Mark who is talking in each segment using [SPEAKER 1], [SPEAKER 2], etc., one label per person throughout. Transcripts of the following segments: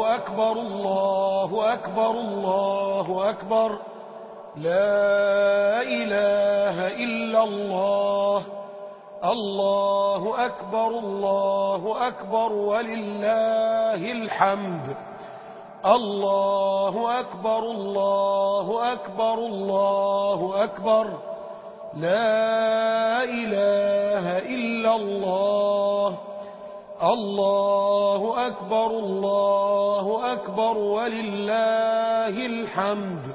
[SPEAKER 1] أكبر الله أكبر الله أكبر لا إله إلا الله الله أكبر الله أكبر ولله الحمد الله أكبر الله أكبر الله أكبر لا إله إلا الله الله أكبر الله أكبر ولله الحمد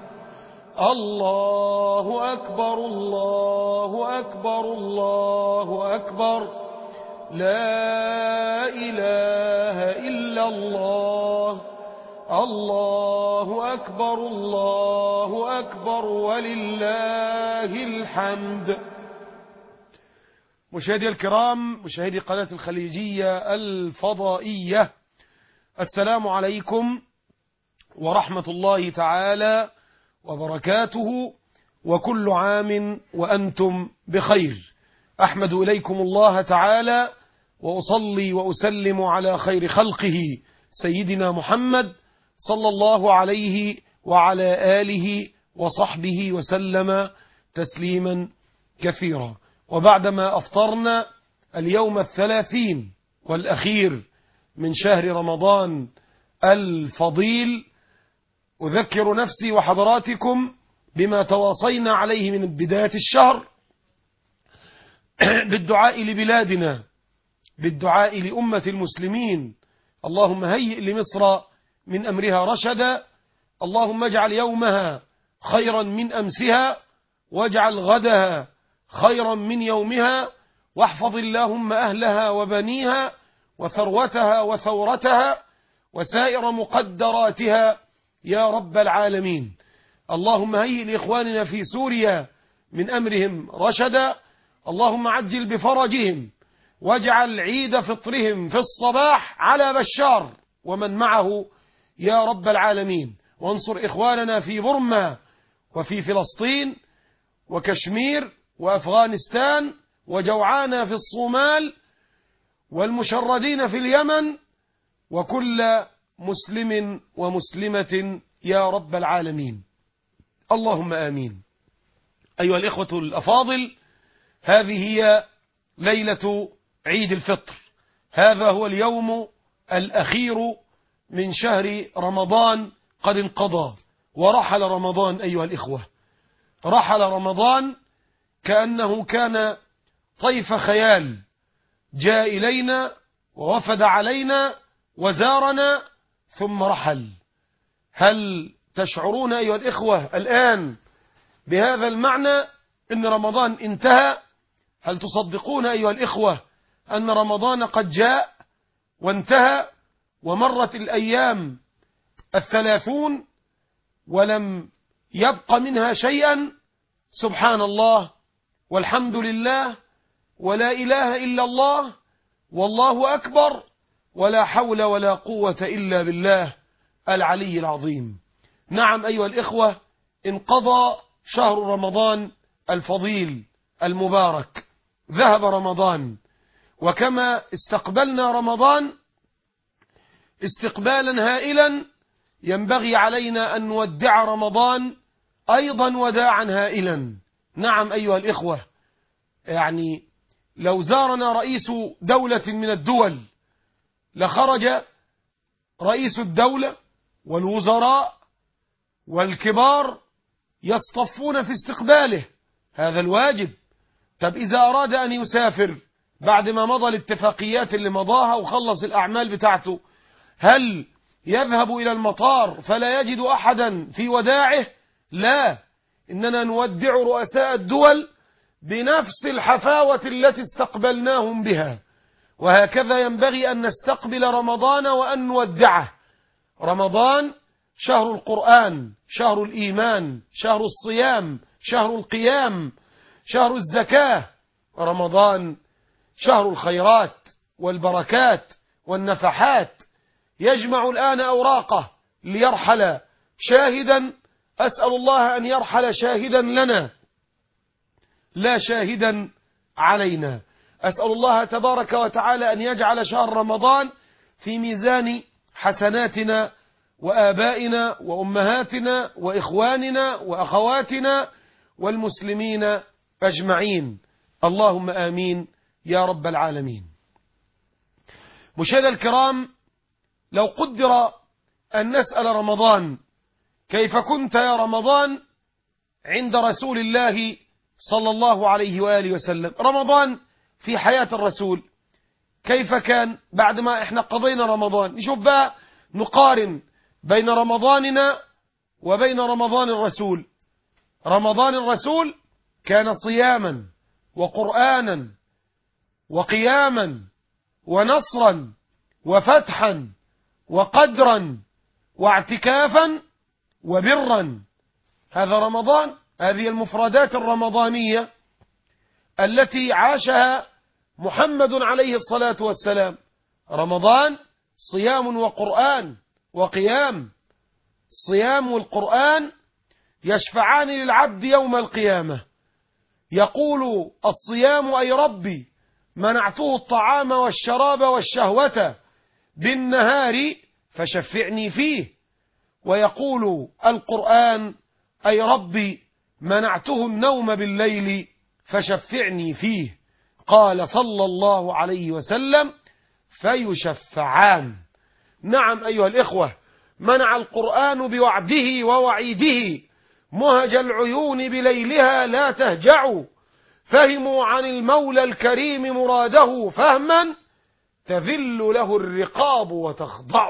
[SPEAKER 1] الله أكبر الله أكبر الله أكبر لا إله إلا الله الله أكبر الله أكبر ولله الحمد مشاهدي الكرام مشاهدي قناة الخليجية الفضائية السلام عليكم ورحمة الله تعالى وبركاته وكل عام وأنتم بخير أحمد إليكم الله تعالى وأصلي وأسلم على خير خلقه سيدنا محمد صلى الله عليه وعلى آله وصحبه وسلم تسليما كثيرا وبعدما أفطرنا اليوم الثلاثين والأخير من شهر رمضان الفضيل أذكر نفسي وحضراتكم بما تواصينا عليه من بداية الشهر بالدعاء لبلادنا بالدعاء لأمة المسلمين اللهم هيئ لمصر من أمرها رشدا اللهم اجعل يومها خيرا من أمسها واجعل غدها خيرا من يومها واحفظ اللهم أهلها وبنيها وثروتها وثورتها وسائر مقدراتها يا رب العالمين اللهم هيئ لإخواننا في سوريا من أمرهم رشدا اللهم عجل بفرجهم واجعل عيد فطرهم في الصباح على بشار ومن معه يا رب العالمين وانصر إخواننا في برما وفي فلسطين وكشمير وأفغانستان وجوعانا في الصومال والمشردين في اليمن وكل مسلم ومسلمة يا رب العالمين اللهم آمين أيها الإخوة الأفاضل هذه هي ليلة عيد الفطر هذا هو اليوم الأخير من شهر رمضان قد انقضى ورحل رمضان أيها الإخوة رحل رمضان كأنه كان طيف خيال جاء إلينا ووفد علينا وزارنا ثم رحل هل تشعرون أيها الإخوة الآن بهذا المعنى أن رمضان انتهى هل تصدقون أيها الإخوة أن رمضان قد جاء وانتهى ومرت الأيام الثلاثون ولم يبق منها شيئا سبحان الله والحمد لله ولا إله إلا الله والله أكبر ولا حول ولا قوة إلا بالله العلي العظيم نعم أيها الإخوة انقضى شهر رمضان الفضيل المبارك ذهب رمضان وكما استقبلنا رمضان استقبالا هائلا ينبغي علينا أن نودع رمضان أيضا وداعا هائلا نعم أيها الإخوة يعني لو زارنا رئيس دولة من الدول لخرج رئيس الدولة والوزراء والكبار يصطفون في استقباله هذا الواجب طب إذا أراد أن يسافر بعد ما مضى الاتفاقيات اللي مضاها وخلص الأعمال بتاعته هل يذهب إلى المطار فلا يجد أحدا في وداعه لا إننا نودع رؤساء الدول بنفس الحفاوة التي استقبلناهم بها وهكذا ينبغي أن نستقبل رمضان وأن نودعه رمضان شهر القرآن شهر الإيمان شهر الصيام شهر القيام شهر الزكاة رمضان شهر الخيرات والبركات والنفحات يجمع الآن أوراقه ليرحل شاهدا أسأل الله أن يرحل شاهدا لنا لا شاهدا علينا أسأل الله تبارك وتعالى أن يجعل شهر رمضان في ميزان حسناتنا وآبائنا وأمهاتنا وإخواننا وأخواتنا والمسلمين أجمعين اللهم آمين يا رب العالمين مشاهد الكرام لو قدر أن نسأل رمضان كيف كنت يا رمضان عند رسول الله صلى الله عليه وآله وسلم رمضان في حياة الرسول كيف كان بعد ما احنا قضينا رمضان نشوف بقى نقارن بين رمضاننا وبين رمضان الرسول رمضان الرسول كان صياما وقرآنا وقياما ونصرا وفتحا وقدرا واعتكافا وبرا هذا رمضان هذه المفردات الرمضانية التي عاشها محمد عليه الصلاة والسلام رمضان صيام وقرآن وقيام صيام والقرآن يشفعان للعبد يوم القيامة يقول الصيام أي ربي منعته الطعام والشراب والشهوة بالنهار فشفعني فيه ويقول القرآن أي ربي منعته النوم بالليل فشفعني فيه قال صلى الله عليه وسلم فيشفعان نعم أيها الإخوة منع القرآن بوعده ووعيده مهج العيون بليلها لا تهجعوا فهموا عن المولى الكريم مراده فهما تذل له الرقاب وتخضع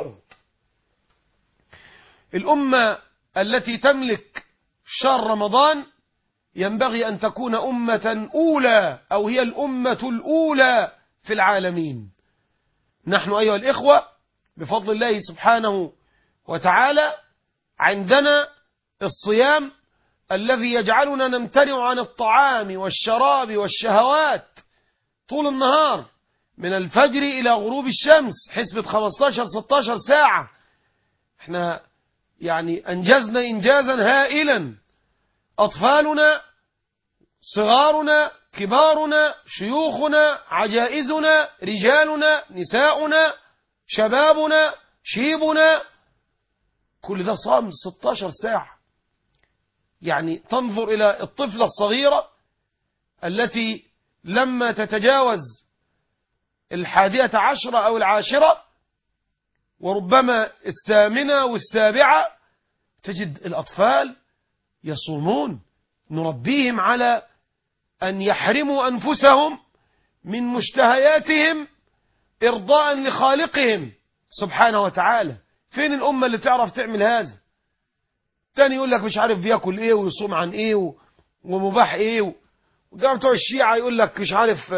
[SPEAKER 1] الأمة التي تملك شهر رمضان ينبغي أن تكون أمة أولى أو هي الأمة الأولى في العالمين نحن أيها الإخوة بفضل الله سبحانه وتعالى عندنا الصيام الذي يجعلنا نمتنع عن الطعام والشراب والشهوات طول النهار من الفجر إلى غروب الشمس حسبة 15-16 ساعة احنا يعني أنجزنا إنجازا هائلا أطفالنا صغارنا كبارنا شيوخنا عجائزنا رجالنا نساؤنا شبابنا شيبنا كل ده صام 16 ساعة يعني تنظر إلى الطفلة الصغيرة التي لما تتجاوز الحادية عشرة أو العاشرة وربما الثامنة والسابعة تجد الأطفال يصومون نربيهم على أن يحرموا أنفسهم من مشتهياتهم إرضاء لخالقهم سبحانه وتعالى فين الأمة اللي تعرف تعمل هذا تاني يقول لك مش عارف بياكل ايه ويصوم عن ايه و... ومباح ايه وجاء بتوع الشيعة يقول لك مش عارف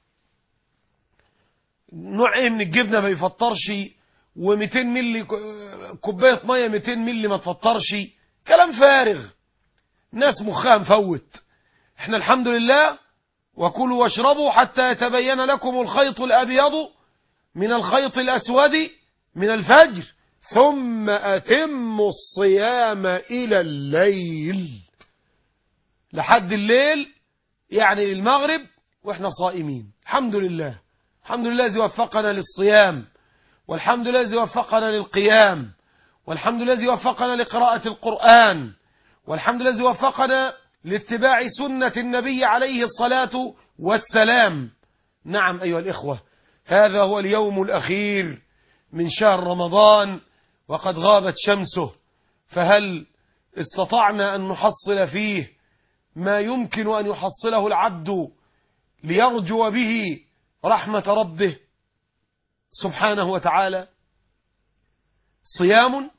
[SPEAKER 1] نوع ايه من الجبنة ما يفطرش و200 ملي كوباية مية 200 ملي ما تفطرش كلام فارغ ناس مخها مفوت احنا الحمد لله وكلوا واشربوا حتى يتبين لكم الخيط الأبيض من الخيط الأسود من الفجر ثم أتموا الصيام إلى الليل لحد الليل يعني للمغرب وإحنا صائمين الحمد لله الحمد لله الذي وفقنا للصيام والحمد لله الذي وفقنا للقيام والحمد لله الذي وفقنا لقراءة القرآن والحمد لله الذي وفقنا لاتباع سنة النبي عليه الصلاة والسلام نعم أيها الإخوة هذا هو اليوم الأخير من شهر رمضان وقد غابت شمسه فهل استطعنا أن نحصل فيه ما يمكن أن يحصله العبد ليرجو به رحمة ربه سبحانه وتعالى صيام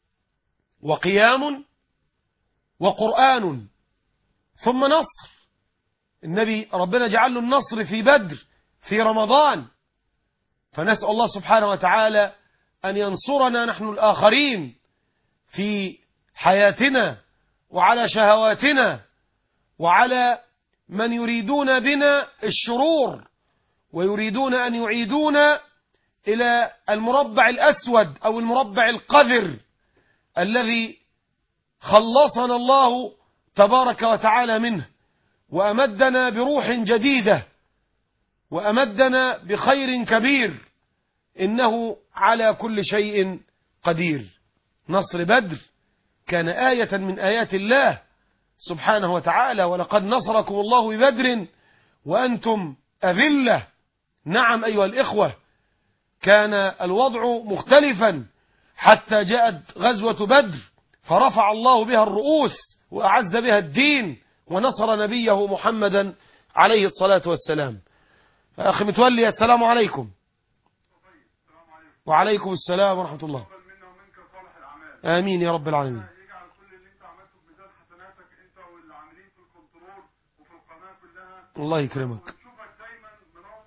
[SPEAKER 1] وقيام وقرآن ثم نصر النبي ربنا جعل له النصر في بدر في رمضان فنسأل الله سبحانه وتعالى أن ينصرنا نحن الآخرين في حياتنا وعلى شهواتنا وعلى من يريدون بنا الشرور ويريدون أن يعيدونا إلى المربع الأسود أو المربع القذر الذي خلصنا الله تبارك وتعالى منه وأمدنا بروح جديدة وأمدنا بخير كبير إنه على كل شيء قدير نصر بدر كان آية من آيات الله سبحانه وتعالى ولقد نصركم الله ببدر وأنتم أذلة نعم أيها الإخوة كان الوضع مختلفا حتى جاءت غزوة بدر فرفع الله بها الرؤوس وأعز بها الدين ونصر نبيه محمدا عليه الصلاة والسلام أخي متولي السلام عليكم وعليكم السلام ورحمة الله
[SPEAKER 2] منا ومنك صالح الاعمال
[SPEAKER 1] آمين يا رب العالمين
[SPEAKER 2] يجعل كل اللي انت عملته بميزان حسناتك انت والعاملين في الكنترول وفي القناه كلها
[SPEAKER 1] الله يكرمك
[SPEAKER 2] ونشوفك دايما منور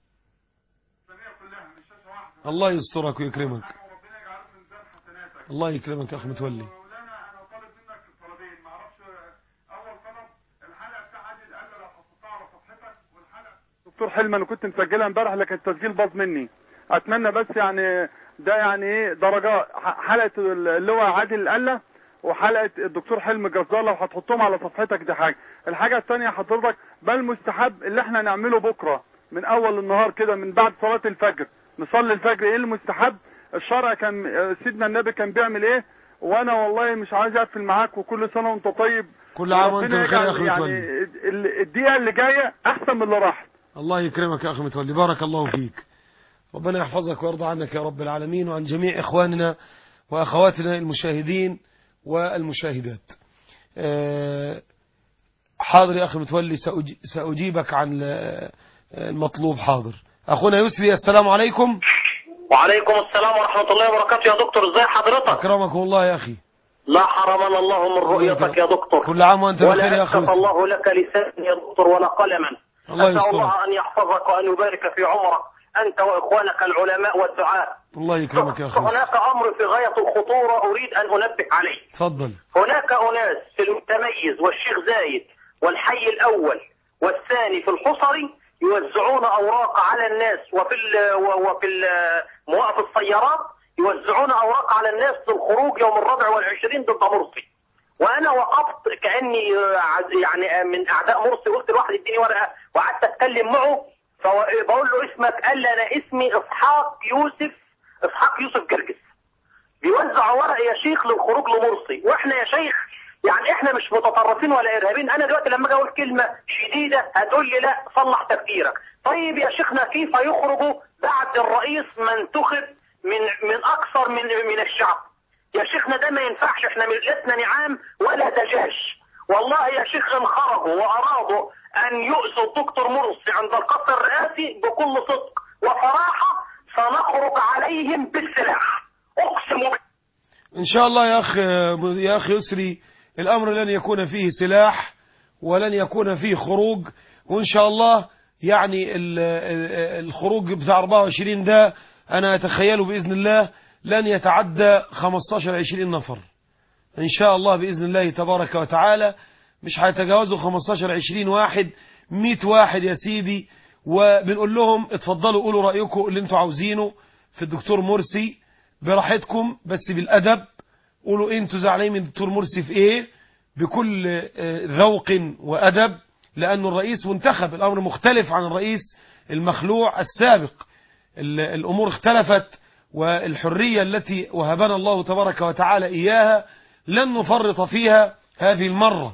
[SPEAKER 2] السميع كلها مش شاشه واحده
[SPEAKER 1] الله يسترك ويكرمك
[SPEAKER 2] وربنا يجعله في ميزان حسناتك
[SPEAKER 1] الله يكرمك يا أخي متولي
[SPEAKER 2] مولانا انا طالب منك طلبين معرفش اول طلب الحلقه بتاع عادل القلة لو حطيتها على صفحتك والحلقه دكتور حلمي انا كنت مسجلها امبارح لكن التسجيل باظ مني اتمنى بس يعني ده يعني ايه درجات ح- حلقه اللي هو عادل القلة وحلقه الدكتور حلمي جزار لو هتحطهم على صفحتك دي حاجه الحاجه الثانيه حضرتك ما المستحب اللي احنا نعمله بكره من اول النهار كده من بعد صلاه الفجر نصلي الفجر ايه المستحب الشرع كان آه، سيدنا النبي كان بيعمل ايه وانا والله مش عايز اقفل معاك وكل سنه وانت طيب
[SPEAKER 1] كل عام وأنت
[SPEAKER 2] وربنا
[SPEAKER 1] بخير يا
[SPEAKER 2] يجعل
[SPEAKER 1] أخي
[SPEAKER 2] يعني
[SPEAKER 1] متولي
[SPEAKER 2] ال- الدقيقه اللي جايه احسن من اللي راحت
[SPEAKER 1] الله يكرمك يا أخي متولي بارك الله فيك ربنا يحفظك ويرضى عنك يا رب العالمين وعن جميع إخواننا وأخواتنا المشاهدين والمشاهدات آه، حاضر يا أخي متولي سأجي- سأجيبك عن آه، المطلوب حاضر أخونا يسري السلام عليكم
[SPEAKER 3] وعليكم السلام ورحمة الله وبركاته يا دكتور ازي حضرتك
[SPEAKER 1] أكرمكم الله يا أخي
[SPEAKER 3] لا حرمنا الله من رؤيتك يا دكتور
[SPEAKER 1] كل عام وأنت بخير يا
[SPEAKER 3] ولا
[SPEAKER 1] أخي
[SPEAKER 3] أكتف
[SPEAKER 1] يسري
[SPEAKER 3] الله لك لسانا يا دكتور ولا قلما
[SPEAKER 1] الله
[SPEAKER 3] أسأل
[SPEAKER 1] يسترك.
[SPEAKER 3] الله أن يحفظك وأن يبارك في عمرك أنت وإخوانك العلماء والدعاء
[SPEAKER 1] الله يكرمك يا أخي يسري
[SPEAKER 3] هناك أمر في غاية الخطورة أريد أن أنبه عليه
[SPEAKER 1] تفضل
[SPEAKER 3] هناك أناس في المتميز والشيخ زايد والحي الأول والثاني في الحصري يوزعون أوراق على الناس وفي ال وفي ال- مواقف السيارات يوزعون أوراق على الناس للخروج يوم الرابع والعشرين ضد مرسي وأنا وقفت كأني آه، عز- يعني آه، من أعداء مرسي قلت لواحد اديني ورقة وقعدت أتكلم معه فبقول له اسمك قال لي أنا اسمي إسحاق يوسف إسحاق يوسف جرجس بيوزع ورق يا شيخ للخروج لمرسي واحنا يا شيخ يعني احنا مش متطرفين ولا ارهابيين انا دلوقتي لما اجي اقول كلمه شديده هتقول لي لا صلح تفكيرك طيب يا شيخنا كيف يخرج بعد الرئيس ما انتخب من من اكثر من من الشعب يا شيخنا ده ما ينفعش احنا لسنا نعام ولا دجاج والله يا شيخ ان خرجوا وارادوا ان يؤذوا الدكتور مرسي عند القصر الرئاسي بكل صدق وصراحه سنخرج عليهم بالسلاح اقسم بالله
[SPEAKER 1] إن شاء الله يا أخ يا أخي يسري الأمر لن يكون فيه سلاح ولن يكون فيه خروج وإن شاء الله يعني ال- ال- الخروج بتاع 24 ده أنا أتخيله بإذن الله لن يتعدى 15-20 نفر إن شاء الله بإذن الله تبارك وتعالى مش هيتجاوزوا 15-20 واحد 100 واحد يا سيدي وبنقول لهم اتفضلوا قولوا رأيكم اللي انتوا عاوزينه في الدكتور مرسي براحتكم بس بالأدب قولوا انتوا زعلانين من الدكتور مرسي في ايه بكل آه، ذوق وأدب لأن الرئيس منتخب الأمر مختلف عن الرئيس المخلوع السابق ال- الأمور اختلفت والحرية التي وهبنا الله تبارك وتعالى إياها لن نفرط فيها هذه المرة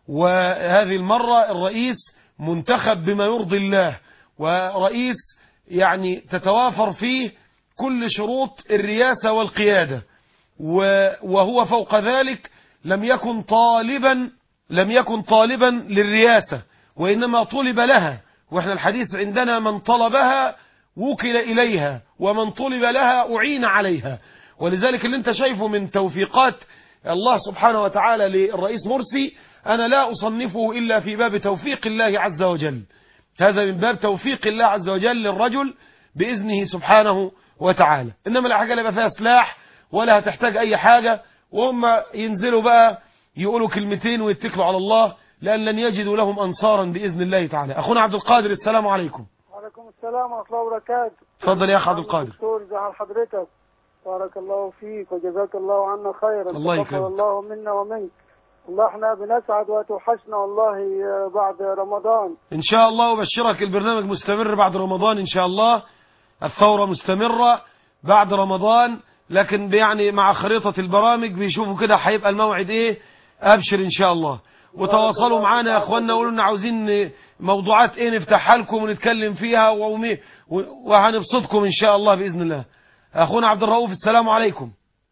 [SPEAKER 1] وهذه المرة الرئيس منتخب بما يرضي الله ورئيس يعني تتوافر فيه كل شروط الرياسة والقيادة و- وهو فوق ذلك لم يكن طالبا لم يكن طالبا للرياسة وإنما طلب لها وإحنا الحديث عندنا من طلبها وكل إليها ومن طلب لها أعين عليها ولذلك اللي انت شايفه من توفيقات الله سبحانه وتعالى للرئيس مرسي أنا لا أصنفه إلا في باب توفيق الله عز وجل هذا من باب توفيق الله عز وجل للرجل بإذنه سبحانه وتعالى إنما لا حاجة لا يبقى فيها سلاح ولا هتحتاج أي حاجة وهم ينزلوا بقى يقولوا كلمتين ويتكلوا على الله لأن لن يجدوا لهم أنصارا بإذن الله تعالى أخونا عبد القادر السلام عليكم
[SPEAKER 4] وعليكم السلام ورحمة الله وبركاته
[SPEAKER 1] تفضل يا أخ عبد القادر
[SPEAKER 4] دكتور ازي حال حضرتك بارك الله فيك وجزاك الله عنا خيرا
[SPEAKER 1] الله
[SPEAKER 4] تقبل
[SPEAKER 1] يكرمك.
[SPEAKER 4] الله منا ومنك والله احنا بنسعد وتوحشنا والله آه، بعد رمضان
[SPEAKER 1] إن شاء الله أبشرك البرنامج مستمر بعد رمضان إن شاء الله الثورة مستمرة بعد رمضان لكن يعني مع خريطة البرامج بيشوفوا كده هيبقى الموعد ايه ابشر ان شاء الله وتواصلوا معانا يا اخوانا قولوا لنا عاوزين موضوعات ايه نفتحها لكم ونتكلم فيها ومي- و- وهنبسطكم ان شاء الله باذن الله اخونا عبد الرؤوف السلام عليكم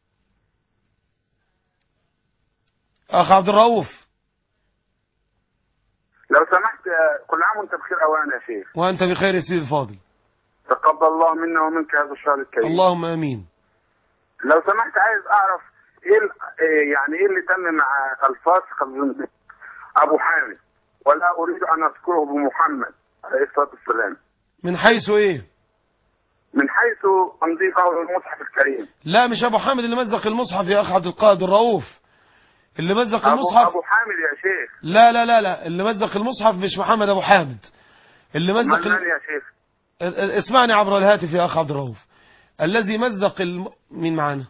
[SPEAKER 1] اخ عبد الرؤوف
[SPEAKER 5] لو سمحت آه، كل عام وانت بخير اوان يا شيخ
[SPEAKER 1] وانت بخير يا سيدي الفاضل
[SPEAKER 5] تقبل الله منا ومنك هذا الشهر الكريم
[SPEAKER 1] اللهم امين
[SPEAKER 5] لو سمحت عايز اعرف ايه ال- إيه يعني ايه اللي تم مع الفاسق الزنديق ابو حامد ولا اريد ان اذكره بمحمد عليه الصلاه والسلام
[SPEAKER 1] من حيث ايه
[SPEAKER 5] من حيث تنظيفه للمصحف الكريم
[SPEAKER 1] لا مش ابو حامد اللي مزق المصحف يا اخ عبد القادر الرؤوف اللي مزق
[SPEAKER 5] ابو
[SPEAKER 1] المصحف
[SPEAKER 5] ابو حامد يا شيخ
[SPEAKER 1] لا لا لا لا اللي مزق المصحف مش محمد ابو حامد اللي مزق
[SPEAKER 5] من
[SPEAKER 1] ال...
[SPEAKER 5] يا شيخ
[SPEAKER 1] اسمعني عبر الهاتف يا اخ عبد الرؤوف الذي مزق الم... مين معانا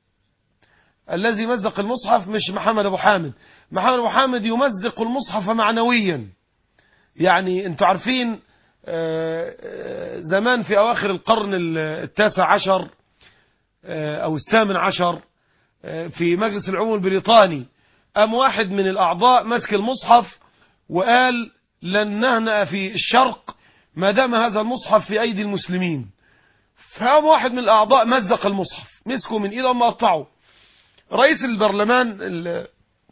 [SPEAKER 1] الذي مزق المصحف مش محمد ابو حامد محمد ابو حامد يمزق المصحف معنويا يعني انتوا عارفين آه، آه، زمان في اواخر القرن ال- التاسع عشر آه، او الثامن عشر آه، في مجلس العموم البريطاني قام واحد من الاعضاء مسك المصحف وقال لن نهنأ في الشرق ما دام هذا المصحف في ايدي المسلمين فقام واحد من الاعضاء مزق المصحف مسكه من ايده وما قطعه رئيس البرلمان ال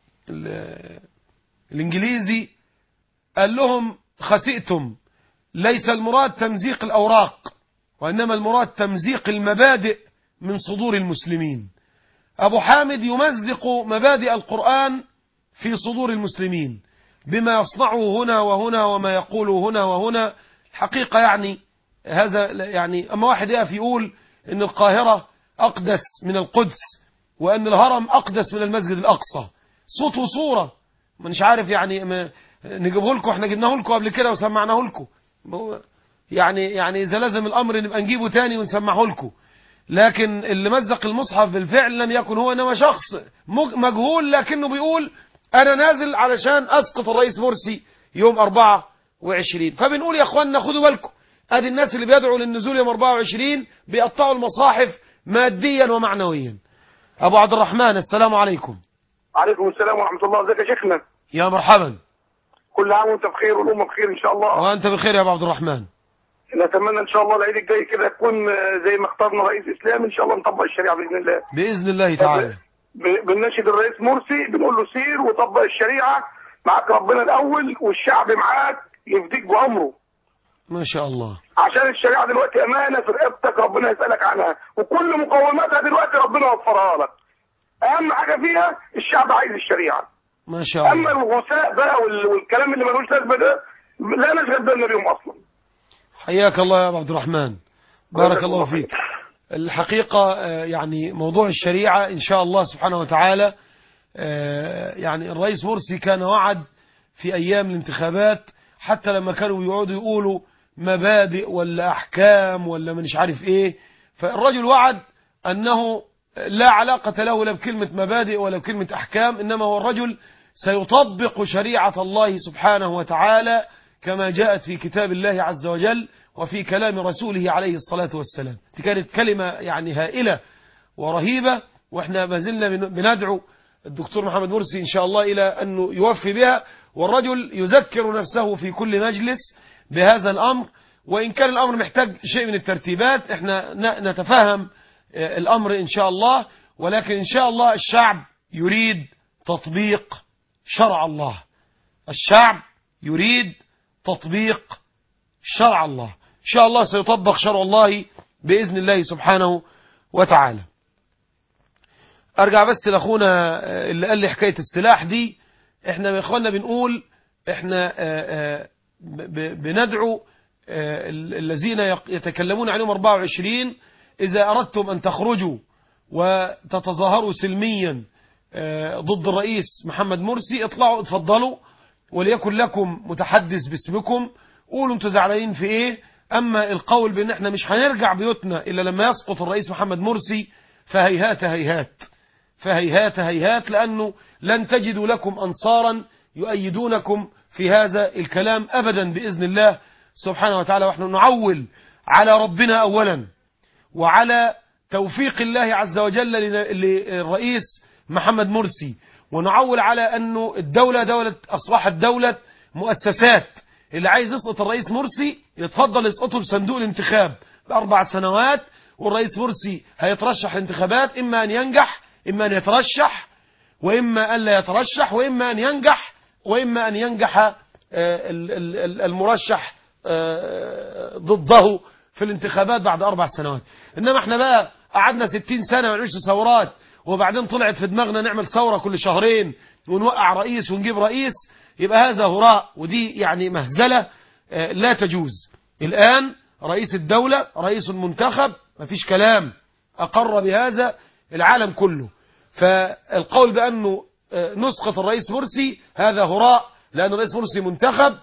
[SPEAKER 1] ال الانجليزي قال لهم خسئتم ليس المراد تمزيق الاوراق وانما المراد تمزيق المبادئ من صدور المسلمين ابو حامد يمزق مبادئ القرآن في صدور المسلمين بما يصنعه هنا وهنا وما يقوله هنا وهنا الحقيقة يعني هذا يعني أما واحد يقف يقول إن القاهرة أقدس من القدس وأن الهرم أقدس من المسجد الأقصى صوت وصورة مش عارف يعني ما نجيبه لكم احنا جبناه لكم قبل كده وسمعناه لكم يعني يعني إذا لازم الأمر نبقى نجيبه تاني ونسمعه لكم لكن اللي مزق المصحف بالفعل لم يكن هو انما شخص مج- مجهول لكنه بيقول انا نازل علشان اسقط الرئيس مرسي يوم 24 فبنقول يا اخوانا خدوا بالكم ادي الناس اللي بيدعوا للنزول يوم 24 بيقطعوا المصاحف ماديا ومعنويا ابو عبد الرحمن السلام عليكم
[SPEAKER 5] عليكم السلام ورحمه الله ازيك يا شيخنا
[SPEAKER 1] يا مرحبا
[SPEAKER 5] كل عام وانت بخير والامه بخير ان شاء الله
[SPEAKER 1] وانت بخير يا ابو عبد الرحمن
[SPEAKER 5] نتمنى ان شاء الله العيد الجاي كده يكون آه، زي ما اخترنا رئيس اسلام ان شاء الله نطبق الشريعه باذن الله
[SPEAKER 1] باذن الله تعالى
[SPEAKER 5] ب- بنناشد الرئيس مرسي بنقول له سير وطبق الشريعه معاك ربنا الاول والشعب معاك يفديك بامره
[SPEAKER 1] ما شاء الله
[SPEAKER 5] عشان الشريعه دلوقتي امانه في رقبتك ربنا يسالك عنها وكل مقوماتها دلوقتي ربنا وفرها لك اهم حاجه فيها الشعب عايز الشريعه
[SPEAKER 1] ما شاء
[SPEAKER 5] اما
[SPEAKER 1] الله
[SPEAKER 5] الغثاء بقى وال- والكلام اللي ملوش لازمه ده لا نشغل بالنا بيهم اصلا
[SPEAKER 1] حياك الله يا ابو عبد الرحمن بارك
[SPEAKER 5] جزاك
[SPEAKER 1] الله
[SPEAKER 5] الله
[SPEAKER 1] فيك الحقيقة آه، يعني موضوع الشريعة إن شاء الله سبحانه وتعالى آه، يعني الرئيس مرسي كان وعد في أيام الانتخابات حتى لما كانوا يقعدوا يقولوا مبادئ ولا أحكام ولا مش عارف إيه فالرجل وعد أنه لا علاقة له لا بكلمة مبادئ ولا بكلمة أحكام إنما هو الرجل سيطبق شريعة الله سبحانه وتعالى كما جاءت في كتاب الله عز وجل وفي كلام رسوله عليه الصلاة والسلام دي كانت كلمة يعني هائلة ورهيبة واحنا ما زلنا بن- بندعو الدكتور محمد مرسي إن شاء الله إلى أنه يوفي بها والرجل يذكر نفسه في كل مجلس بهذا الأمر وإن كان الأمر محتاج شيء من الترتيبات احنا ن- نتفهم آه، الأمر إن شاء الله ولكن إن شاء الله الشعب يريد تطبيق شرع الله الشعب يريد تطبيق شرع الله إن شاء الله سيطبق شرع الله بإذن الله سبحانه وتعالى أرجع بس لأخونا آه، اللي قال لي حكاية السلاح دي احنا يا إخوانا بنقول احنا آه، آه، ب- ب- بندعو آه، ال- الذين يق- يتكلمون عنهم 24 إذا أردتم أن تخرجوا وتتظاهروا سلميا آه، ضد الرئيس محمد مرسي اطلعوا اتفضلوا وليكن لكم متحدث باسمكم قولوا انتوا زعلانين في ايه اما القول بان احنا مش هنرجع بيوتنا الا لما يسقط الرئيس محمد مرسي فهيهات هيهات فهيهات هيهات لانه لن تجدوا لكم انصارا يؤيدونكم في هذا الكلام ابدا باذن الله سبحانه وتعالى ونحن نعول على ربنا اولا وعلى توفيق الله عز وجل لن- للرئيس محمد مرسي ونعول على أنه الدولة دولة أصبحت دولة مؤسسات اللي عايز يسقط الرئيس مرسي يتفضل يسقطه بصندوق الانتخاب بأربع سنوات والرئيس مرسي هيترشح الانتخابات إما أن ينجح إما أن يترشح وإما أن لا يترشح وإما أن ينجح وإما أن ينجح آه، ال- ال- ال- المرشح آه، ضده في الانتخابات بعد أربع سنوات إنما احنا بقى قعدنا ستين سنة ونعيش ثورات وبعدين طلعت في دماغنا نعمل ثورة كل شهرين ونوقع رئيس ونجيب رئيس يبقى هذا هراء ودي يعني مهزلة آه، لا تجوز الآن رئيس الدولة رئيس منتخب مفيش كلام أقر بهذا العالم كله فالقول بأنه آه، نسقط الرئيس مرسي هذا هراء لأن الرئيس مرسي منتخب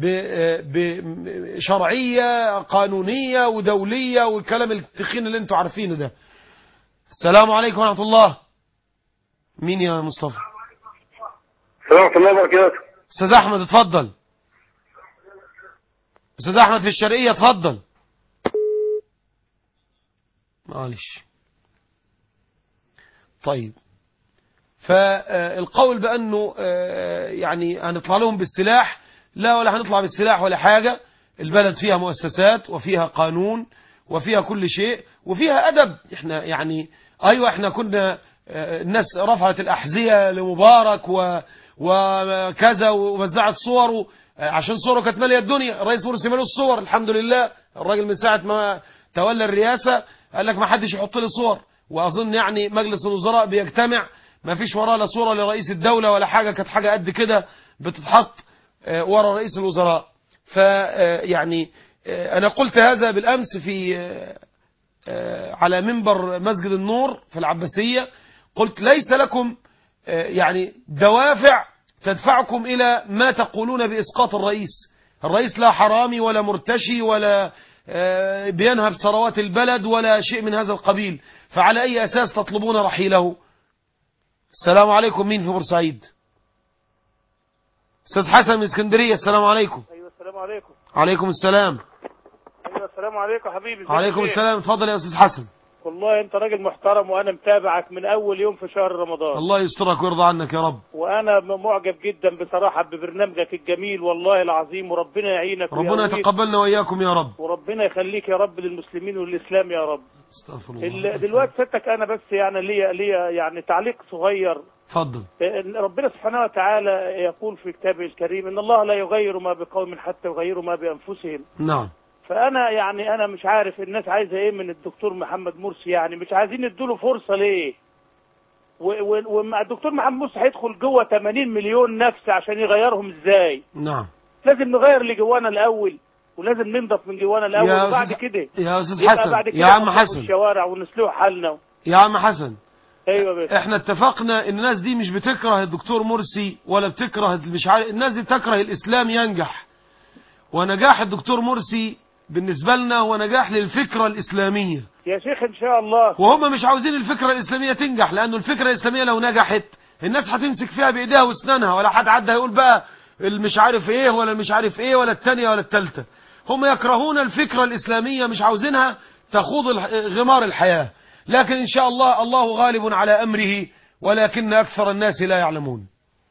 [SPEAKER 1] ب- بشرعية قانونية ودولية والكلام التخين اللي انتوا عارفينه ده السلام عليكم ورحمة الله مين يا مصطفى
[SPEAKER 5] السلام ورحمة الله وبركاته
[SPEAKER 1] استاذ احمد اتفضل استاذ احمد في الشرقية اتفضل معلش طيب فالقول بأنه آه، يعني هنطلع لهم بالسلاح لا ولا هنطلع بالسلاح ولا حاجة البلد فيها مؤسسات وفيها قانون وفيها كل شيء وفيها أدب احنا يعني أيوة احنا كنا آه، الناس رفعت الأحذية لمبارك و وكذا ووزعت صوره آه، عشان صوره كانت مالية الدنيا الرئيس مرسي مالوش صور الحمد لله الراجل من ساعة ما تولى الرئاسة قال لك ما حدش يحط لي صور وأظن يعني مجلس الوزراء بيجتمع ما فيش وراه لا صورة لرئيس الدولة ولا حاجة كانت حاجة قد كده بتتحط آه، ورا رئيس الوزراء فيعني أنا قلت هذا بالأمس في آه، آه، على منبر مسجد النور في العباسية قلت ليس لكم آه، يعني دوافع تدفعكم إلى ما تقولون بإسقاط الرئيس الرئيس لا حرامي ولا مرتشي ولا آه، بينهب ثروات البلد ولا شيء من هذا القبيل فعلى أي أساس تطلبون رحيله السلام عليكم مين في بورسعيد أستاذ حسن من اسكندرية السلام عليكم
[SPEAKER 6] ايوه السلام عليكم
[SPEAKER 1] عليكم السلام
[SPEAKER 6] ايوه السلام عليكم حبيبي ازيك
[SPEAKER 1] عليكم
[SPEAKER 6] يا شيخ؟
[SPEAKER 1] السلام اتفضل يا أستاذ حسن
[SPEAKER 6] والله انت راجل محترم وانا متابعك من اول يوم في شهر رمضان
[SPEAKER 1] الله يسترك ويرضى عنك يا رب
[SPEAKER 6] وانا م- معجب جدا بصراحه ببرنامجك الجميل والله العظيم وربنا يعينك
[SPEAKER 1] ربنا
[SPEAKER 6] ويقويك
[SPEAKER 1] يتقبلنا وإياكم يا رب
[SPEAKER 6] وربنا يخليك يا رب للمسلمين والاسلام يا رب
[SPEAKER 1] استغفر الله
[SPEAKER 6] ال- دلوقتي ستك انا بس يعني ليا ليا يعني تعليق صغير
[SPEAKER 1] اتفضل
[SPEAKER 6] إن ربنا سبحانه وتعالى يقول في كتابه الكريم ان الله لا يغير ما بقوم حتى يغيروا ما بانفسهم
[SPEAKER 1] نعم
[SPEAKER 6] فانا يعني انا مش عارف الناس عايزه ايه من الدكتور محمد مرسي يعني مش عايزين يدوله فرصه ليه و- و- ومع الدكتور محمد مرسي هيدخل جوه 80 مليون نفس عشان يغيرهم ازاي
[SPEAKER 1] نعم
[SPEAKER 6] لازم نغير اللي جوانا الاول ولازم ننضف من جوانا الاول
[SPEAKER 1] يا
[SPEAKER 6] وبعد
[SPEAKER 1] أستاذ-
[SPEAKER 6] كده
[SPEAKER 1] يا أستاذ
[SPEAKER 6] يبقى
[SPEAKER 1] حسن
[SPEAKER 6] بعد كده
[SPEAKER 1] يا عم
[SPEAKER 6] ننضف
[SPEAKER 1] حسن
[SPEAKER 6] الشوارع ونسلوح حالنا
[SPEAKER 1] يا عم حسن
[SPEAKER 6] ايوه بس
[SPEAKER 1] احنا اتفقنا ان الناس دي مش بتكره الدكتور مرسي ولا بتكره مش عارف الناس دي بتكره الاسلام ينجح ونجاح الدكتور مرسي بالنسبة لنا هو نجاح للفكرة الإسلامية
[SPEAKER 6] يا شيخ ان شاء الله
[SPEAKER 1] وهم مش عاوزين الفكرة الإسلامية تنجح لأنه الفكرة الإسلامية لو نجحت الناس هتمسك فيها بإيديها واسنانها ولا حد عدى هيقول بقى المش عارف ايه ولا مش عارف ايه ولا التانية ولا التالتة هم يكرهون الفكرة الإسلامية مش عاوزينها تخوض الح- غمار الحياة لكن إن شاء الله الله غالب على أمره ولكن أكثر الناس لا يعلمون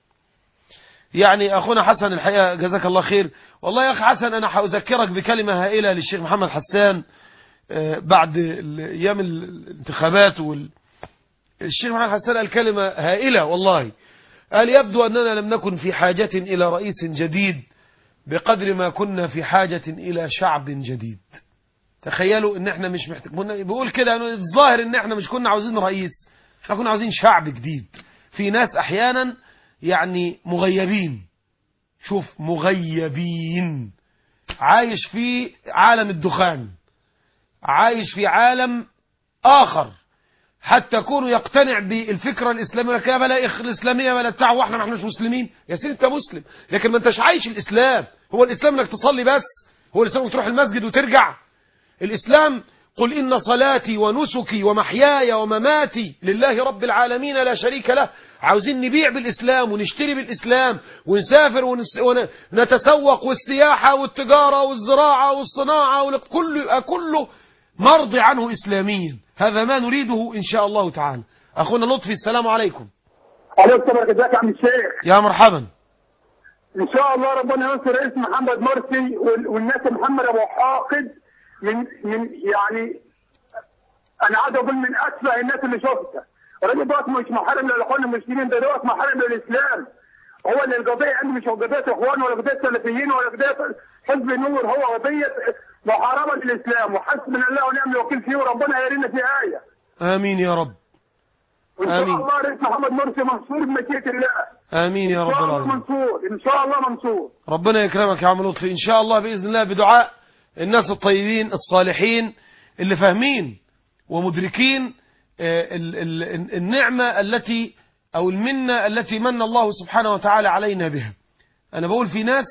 [SPEAKER 1] يعني أخونا حسن الحقيقة جزاك الله خير والله يا أخي حسن أنا هأذكرك بكلمة هائلة للشيخ محمد حسان آه، بعد ال- أيام الانتخابات وال... الشيخ محمد حسان قال كلمة هائلة والله قال يبدو أننا لم نكن في حاجة إلى رئيس جديد بقدر ما كنا في حاجة إلى شعب جديد تخيلوا ان احنا مش محتاج كنا- بيقول كده إنه الظاهر ان احنا مش كنا عاوزين رئيس احنا كنا عاوزين شعب جديد في ناس احيانا يعني مغيبين شوف مغيبين عايش في عالم الدخان عايش في عالم آخر حتى يكونوا يقتنع بالفكرة الإسلامية يا بلا إخ الإسلامية بلا بتاع واحنا ما احناش مسلمين يا سيدي أنت مسلم لكن ما أنتش عايش الإسلام هو الإسلام إنك تصلي بس هو الإسلام إنك تروح المسجد وترجع الإسلام قل إن صلاتي ونسكي ومحياي ومماتي لله رب العالمين لا شريك له عاوزين نبيع بالإسلام ونشتري بالإسلام ونسافر ونس... ونتسوق والسياحة والتجارة والزراعة والصناعة وال- كله يبقى كله نرضي عنه إسلاميا هذا ما نريده إن شاء الله تعالى أخونا لطفي السلام عليكم
[SPEAKER 7] عليكم السلام ازيك يا عم الشيخ
[SPEAKER 1] يا مرحبا
[SPEAKER 7] ان شاء الله ربنا ينصر رئيس محمد مرسي وال- والناس محمد ابو حاقد من من يعني انا عايز اقول من اسوأ الناس اللي شفتها الراجل دوت مش محارب للاخوان المسلمين ده دوت محارب للاسلام هو اللي القضيه عندي مش قضيه اخوان ولا قضيه سلفيين ولا قضيه حزب نور هو قضيه محاربه للاسلام وحسبنا الله ونعم الوكيل فيه وربنا يرينا في ايه
[SPEAKER 1] آمين يا رب
[SPEAKER 7] وان شاء
[SPEAKER 1] آمين.
[SPEAKER 7] الله رئيس محمد مرسي منصور بمشيئه الله
[SPEAKER 1] آمين يا
[SPEAKER 7] ان
[SPEAKER 1] رب
[SPEAKER 7] شاء الله
[SPEAKER 1] العالمين
[SPEAKER 7] منصور ان شاء الله منصور
[SPEAKER 1] ربنا يكرمك يا عم لطفي إن شاء الله بإذن الله بدعاء الناس الطيبين الصالحين اللي فاهمين ومدركين آه، ال- ال- النعمة التي أو المنة التي من الله سبحانه وتعالى علينا بها أنا بقول في ناس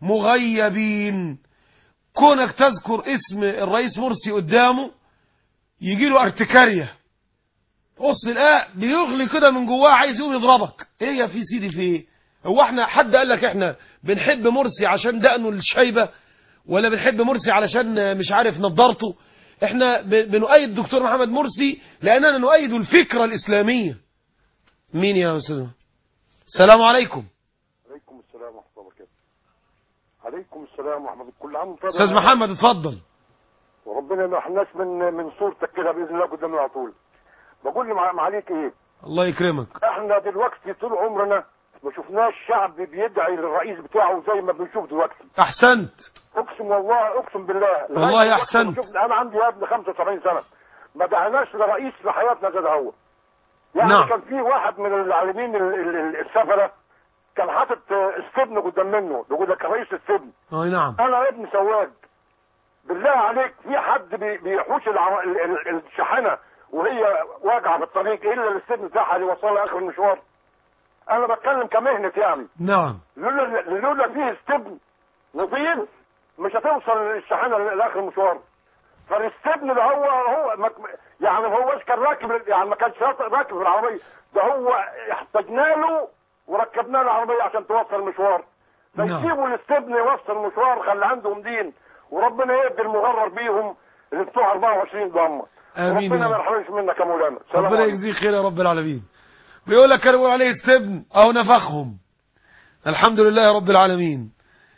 [SPEAKER 1] مغيبين كونك تذكر اسم الرئيس مرسي قدامه يجي له ارتكارية بص الآه بيغلي كده من جواه عايز يقوم يضربك ايه يا في سيدي في ايه هو احنا حد قال لك احنا بنحب مرسي عشان دقنه الشايبة ولا بنحب مرسي علشان مش عارف نضارته احنا ب- بنؤيد الدكتور محمد مرسي لاننا نؤيد الفكرة الاسلامية مين يا استاذ السلام عليكم
[SPEAKER 8] عليكم السلام ورحمة الله وبركاته عليكم السلام ورحمة الله كل عام وانت طيب.
[SPEAKER 1] استاذ محمد اتفضل
[SPEAKER 8] وربنا ما احناش من من صورتك كده بإذن الله قدامنا على طول بقول لي مع- معاليك ايه
[SPEAKER 1] الله يكرمك
[SPEAKER 8] احنا دلوقتي طول عمرنا ما شفناش شعب بيدعي للرئيس بتاعه زي ما بنشوف دلوقتي
[SPEAKER 1] احسنت
[SPEAKER 8] اقسم والله اقسم بالله
[SPEAKER 1] والله
[SPEAKER 8] لغاية دلوقتي
[SPEAKER 1] أحسنت.
[SPEAKER 8] ما شفنا- انا عندي ابن 75 سنة ما دعيناش لرئيس في حياتنا زي ده هو يعني
[SPEAKER 1] نعم.
[SPEAKER 8] كان في واحد من العالمين ال- ال- ال- السفرة كان حاطط آه، السجن قدام منه يقول لك رئيس السجن
[SPEAKER 1] اي نعم
[SPEAKER 8] انا ابن سواق بالله عليك في حد بي- بيحوش العو... ال- ال- الشاحنه وهي واقعه في الطريق الا السجن بتاعها اللي يوصلها اخر المشوار انا بتكلم كمهنه يعني
[SPEAKER 1] نعم
[SPEAKER 8] لولا لولا فيه استبن نظيف مش هتوصل الشاحنه لاخر المشوار فالاستبن اللي هو هو ما يعني ما هوش كان راكب يعني ما كانش راكب في العربيه ده هو احتاجنا له وركبنا له العربيه عشان توصل المشوار
[SPEAKER 1] نعم.
[SPEAKER 8] فيسيبوا الاستبن يوصل المشوار خلي عندهم دين وربنا يهدي المغرر بيهم اللي بتوع 24 ضمه
[SPEAKER 1] آمين يا
[SPEAKER 8] ربنا ما
[SPEAKER 1] رب.
[SPEAKER 8] يرحمش منك يا مولانا السلام
[SPEAKER 1] ربنا
[SPEAKER 8] عليكم.
[SPEAKER 1] يجزيه خير يا رب العالمين بيقول لك كانوا بيقولوا عليه استبن او نفخهم الحمد لله رب العالمين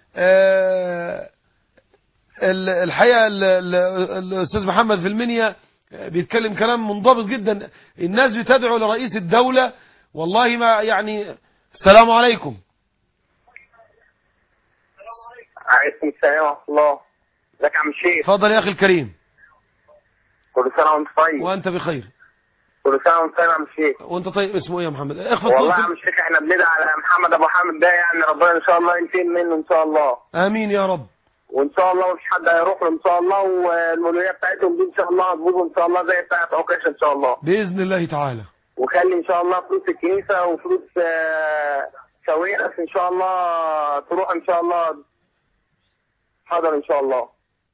[SPEAKER 1] آه، ال- الحقيقه ال- ال- الاستاذ محمد في المنيا آه، بيتكلم كلام منضبط جدا الناس بتدعو لرئيس الدوله والله ما يعني السلام عليكم
[SPEAKER 3] عليكم السلام ورحمة الله ازيك يا عم الشيخ
[SPEAKER 1] اتفضل يا اخي الكريم
[SPEAKER 3] كل سنة وانت طيب
[SPEAKER 1] وانت بخير
[SPEAKER 3] كل سنة وانت طيب يا عم الشيخ
[SPEAKER 1] وانت طيب اسمه ايه يا محمد اخفض
[SPEAKER 3] والله يا
[SPEAKER 1] صوتك
[SPEAKER 3] عم الشيخ احنا بندعي على محمد ابو حامد ده يعني ربنا ان شاء الله ينتقم منه ان شاء الله
[SPEAKER 1] امين يا رب
[SPEAKER 3] وان شاء الله مفيش حد هيروح له ان شاء الله والمولويه بتاعتهم دي ان شاء الله هتبوظ ان شاء الله زي بتاعت عكاشه ان شاء الله
[SPEAKER 1] باذن الله تعالى
[SPEAKER 3] وخلي ان شاء الله فلوس الكنيسه وفلوس آه، سويرس ان شاء الله تروح ان شاء الله حاضر ان شاء الله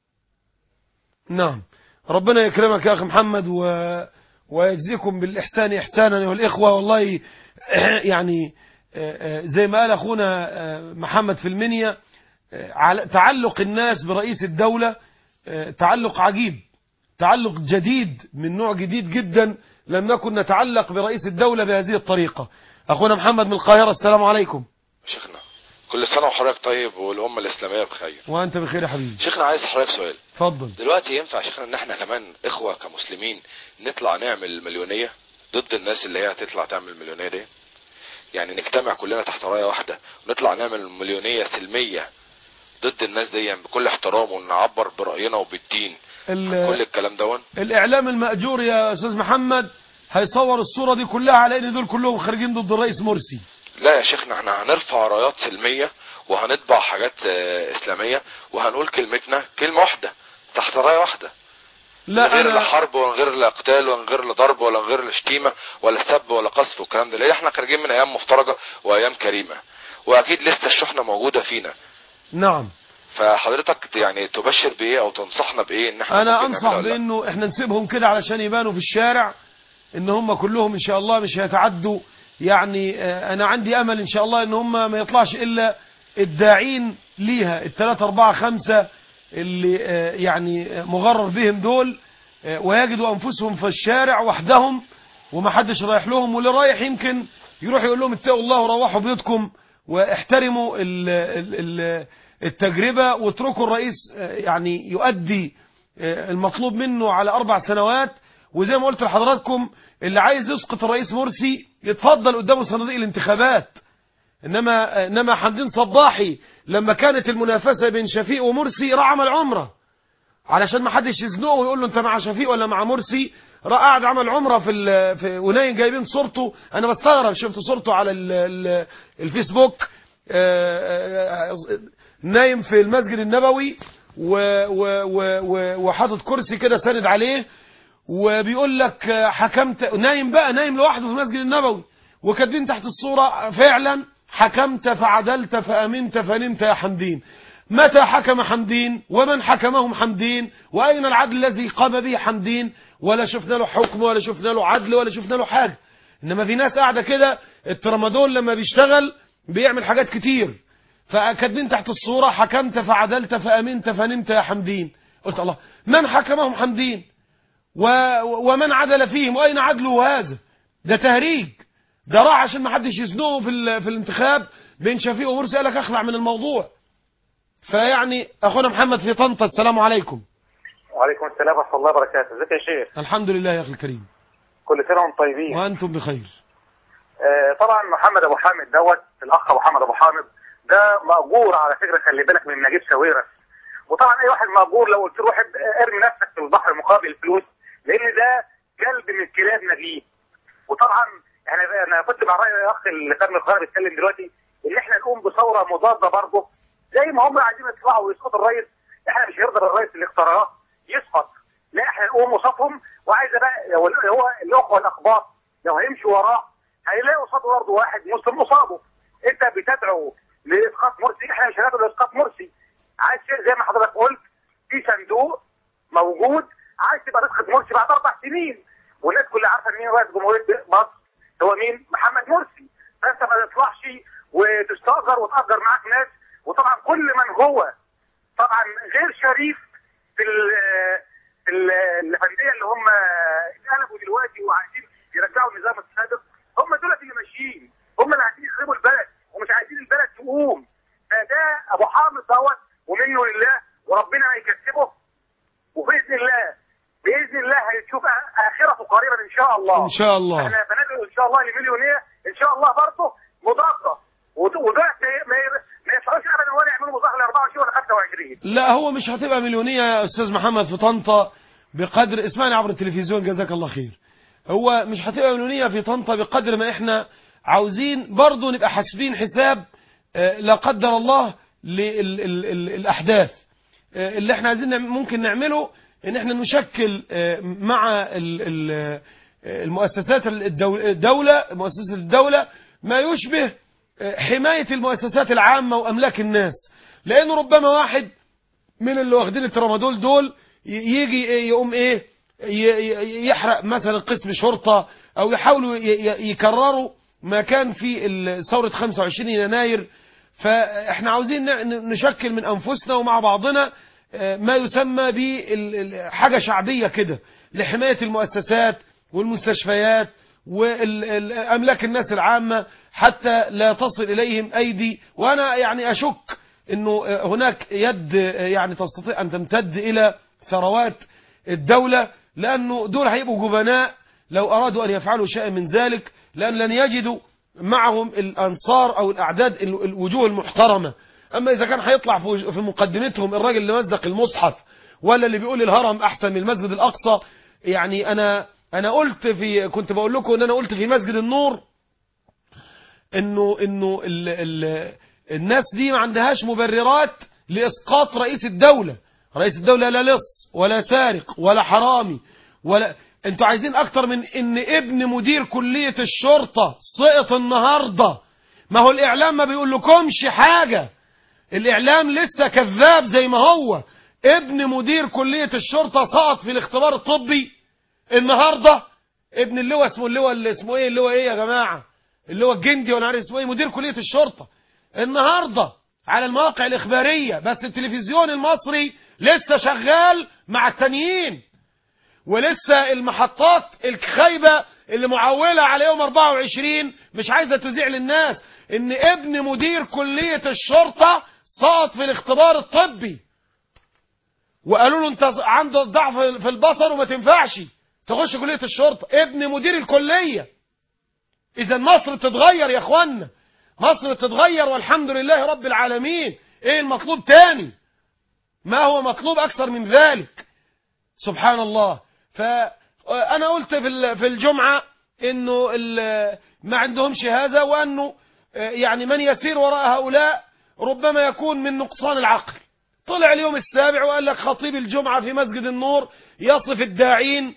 [SPEAKER 1] نعم ربنا يكرمك يا أخي محمد و... ويجزيكم بالإحسان إحسانا والإخوة والله يعني آه، آه، زي ما قال أخونا آه، محمد في المنيا آه، على- تعلق الناس برئيس الدولة آه، تعلق عجيب تعلق جديد من نوع جديد جدا لم نكن نتعلق برئيس الدولة بهذه الطريقة أخونا محمد من القاهرة السلام عليكم
[SPEAKER 9] شيخنا كل سنة وحضرتك طيب والأمة الإسلامية بخير
[SPEAKER 1] وأنت بخير يا حبيبي
[SPEAKER 9] شيخنا عايز حضرتك سؤال
[SPEAKER 1] اتفضل
[SPEAKER 9] دلوقتي ينفع يا شيخنا ان احنا كمان اخوة كمسلمين نطلع نعمل مليونية ضد الناس اللي هي هتطلع تعمل مليونية دي يعني نجتمع كلنا تحت راية واحدة ونطلع نعمل مليونية سلمية ضد الناس دي بكل احترام ونعبر برأينا وبالدين
[SPEAKER 1] ال-
[SPEAKER 9] كل الكلام دون
[SPEAKER 1] الإعلام المأجور يا أستاذ محمد هيصور الصورة دي كلها على إن دول كلهم خارجين ضد الرئيس مرسي
[SPEAKER 9] لا يا شيخنا احنا هنرفع رايات سلمية وهنطبع حاجات آه، اسلامية وهنقول كلمتنا كلمة واحدة تحت راية واحدة من
[SPEAKER 1] لا
[SPEAKER 9] غير لا
[SPEAKER 1] أنا
[SPEAKER 9] حرب ولا غير لا قتال ولا غير لا ضرب ولا غير لا شتيمة ولا سب ولا قذف والكلام ده لان احنا خارجين من ايام مفترجة وايام كريمة واكيد لسه الشحنة موجودة فينا
[SPEAKER 1] نعم
[SPEAKER 9] فحضرتك يعني تبشر بايه او تنصحنا بايه ان احنا
[SPEAKER 1] أنا
[SPEAKER 9] ممكن
[SPEAKER 1] أنصح
[SPEAKER 9] نعملها ولا لا؟
[SPEAKER 1] بأنه إحنا نسيبهم كده علشان يبانوا في الشارع إن هم كلهم إن شاء الله مش هيتعدوا يعني آه، أنا عندي أمل إن شاء الله إن هم ما يطلعش إلا الداعين ليها الثلاثة أربعة خمسة اللي آه، يعني آه، مغرر بهم دول آه، ويجدوا أنفسهم في الشارع وحدهم ومحدش رايح لهم واللي رايح يمكن يروح يقول لهم اتقوا الله وروحوا بيوتكم واحترموا ال- ال- ال- التجربة واتركوا الرئيس آه، يعني يؤدي آه، المطلوب منه على أربع سنوات وزي ما قلت لحضراتكم اللي عايز يسقط الرئيس مرسي يتفضل قدامه صناديق الانتخابات انما انما حمدين صباحي لما كانت المنافسه بين شفيق ومرسي راح عمل عمره علشان ما حدش يزنقه ويقول له انت مع شفيق ولا مع مرسي راح قاعد عمل عمره في ال في ونايم جايبين صورته انا بستغرب شفت صورته على ال ال الفيسبوك آه، آه، نايم في المسجد النبوي و- و- و- و- وحاطط كرسي كده ساند عليه وبيقول لك آه، حكمت نايم بقى نايم لوحده في المسجد النبوي وكاتبين تحت الصورة فعلا حكمت فعدلت فأمنت فنمت يا حمدين متى حكم حمدين ومن حكمهم حمدين وأين العدل الذي قام به حمدين ولا شفنا له حكم ولا شفنا له عدل ولا شفنا له حاجة إنما في ناس قاعدة كده الترامادول لما بيشتغل بيعمل حاجات كتير فكاتبين تحت الصورة حكمت فعدلت فأمنت فنمت يا حمدين قلت الله من حكمهم حمدين و... ومن عدل فيهم وأين عدله هذا ده تهريج ده راح عشان ما حدش يزنقه في, ال... في الانتخاب بين شفيق ومرسي قال لك اخلع من الموضوع فيعني اخونا محمد في طنطا السلام عليكم
[SPEAKER 10] وعليكم السلام ورحمة الله وبركاته ازيك يا شيخ
[SPEAKER 1] الحمد لله يا اخي الكريم
[SPEAKER 10] كل سنة وانتم طيبين
[SPEAKER 1] وانتم بخير
[SPEAKER 10] آه طبعا محمد ابو حامد دوت الاخ ابو حامد ابو حامد ده مأجور على فكرة خلي بالك من نجيب ساويرس وطبعا اي واحد مأجور لو قلت له روح ارمي نفسك في البحر مقابل الفلوس لان ده كلب من كلاب نجيب وطبعا يعني انا كنت مع راي الاخ اللي كان من القاهره بيتكلم دلوقتي ان احنا نقوم بثوره مضاده برضه زي ما هم عايزين يطلعوا ويسقطوا الرئيس احنا مش هيرضى الرئيس اللي اختاراه يسقط لا احنا نقوم قصادهم وعايزه بقى هو هو الاخوه الاقباط لو هيمشوا وراه هيلاقوا قصاده برضه واحد مسلم قصاده انت بتدعو لاسقاط مرسي احنا مش هندعو لاسقاط مرسي عايز شيء زي ما حضرتك قلت في صندوق موجود عايز تبقى تسقط مرسي بعد اربع سنين والناس كلها عارفه مين رئيس جمهوريه مصر هو مين؟ محمد مرسي فانت ما تطلعش وتستاجر وتاجر معاك ناس وطبعا كل من هو طبعا غير شريف في ال في ال- الانديه اللي هم اتقلبوا دلوقتي وعايزين يرجعوا النظام السابق هم دول اللي ماشيين هم اللي عايزين يخربوا البلد ومش عايزين البلد تقوم فده ابو حامد دوت ومنه لله وربنا هيكسبه وباذن الله باذن الله هيشوف اخرته قريبا ان شاء الله
[SPEAKER 1] ان شاء الله
[SPEAKER 10] احنا بندعو ان شاء الله لمليونير ان شاء الله برضه مضاده ود- وده ما- ما ما يسعوش ابدا ولا يعملوا مظاهره 24 ولا 25
[SPEAKER 1] لا هو مش هتبقى مليونية يا أستاذ محمد في طنطا بقدر اسمعني عبر التلفزيون جزاك الله خير هو مش هتبقى مليونية في طنطا بقدر ما احنا عاوزين برضو نبقى حاسبين حساب آه، لا قدر الله للأحداث اللي احنا عايزين نعم- ممكن نعمله ان احنا نشكل آه، مع ال- ال- آه، المؤسسات الدول- الدولة مؤسسة الدولة ما يشبه آه، حماية المؤسسات العامة وأملاك الناس لأنه ربما واحد من اللي واخدين الترامادول دول ي- يجي إيه يقوم ايه ي- ي- يحرق مثلا قسم شرطة او يحاولوا ي- ي- يكرروا ما كان في ال- ثورة 25 يناير فاحنا عاوزين ن- نشكل من انفسنا ومع بعضنا آه، ما يسمى بحاجة شعبية كده لحماية المؤسسات والمستشفيات والأملاك الناس العامة حتى لا تصل إليهم أيدي وأنا يعني أشك أنه هناك يد يعني تستطيع أن تمتد إلى ثروات الدولة لأنه دول هيبقوا جبناء لو أرادوا أن يفعلوا شيئا من ذلك لأن لن يجدوا معهم الأنصار أو الأعداد ال- الوجوه المحترمة أما إذا كان هيطلع في وج- في مقدمتهم الراجل اللي مزق المصحف ولا اللي بيقول الهرم أحسن من المسجد الأقصى يعني أنا أنا قلت في كنت بقول لكم إن أنا قلت في مسجد النور إنه إنه ال ال الناس دي ما عندهاش مبررات لإسقاط رئيس الدولة رئيس الدولة لا لص ولا سارق ولا حرامي ولا انتوا عايزين اكتر من ان ابن مدير كلية الشرطة سقط النهاردة ما هو الاعلام ما بيقول لكمش حاجة الاعلام لسه كذاب زي ما هو ابن مدير كلية الشرطة سقط في الاختبار الطبي النهاردة ابن اللواء اسمه اللواء اللي اسمه ايه اللواء ايه يا جماعة اللواء الجندي وانا عارف اسمه ايه مدير كلية الشرطة النهاردة على المواقع الإخبارية بس التلفزيون المصري لسه شغال مع التانيين ولسه المحطات الخايبة اللي معولة على يوم 24 مش عايزة تذيع للناس ان ابن مدير كلية الشرطة سقط في الاختبار الطبي وقالوا له انت عنده ضعف في البصر وما تنفعش تخش كلية الشرطة ابن مدير الكلية اذا مصر بتتغير يا اخوانا مصر بتتغير والحمد لله رب العالمين ايه المطلوب تاني ما هو مطلوب اكثر من ذلك سبحان الله فانا قلت في في الجمعة انه ما عندهمش هذا وانه يعني من يسير وراء هؤلاء ربما يكون من نقصان العقل طلع اليوم السابع وقال لك خطيب الجمعة في مسجد النور يصف الداعين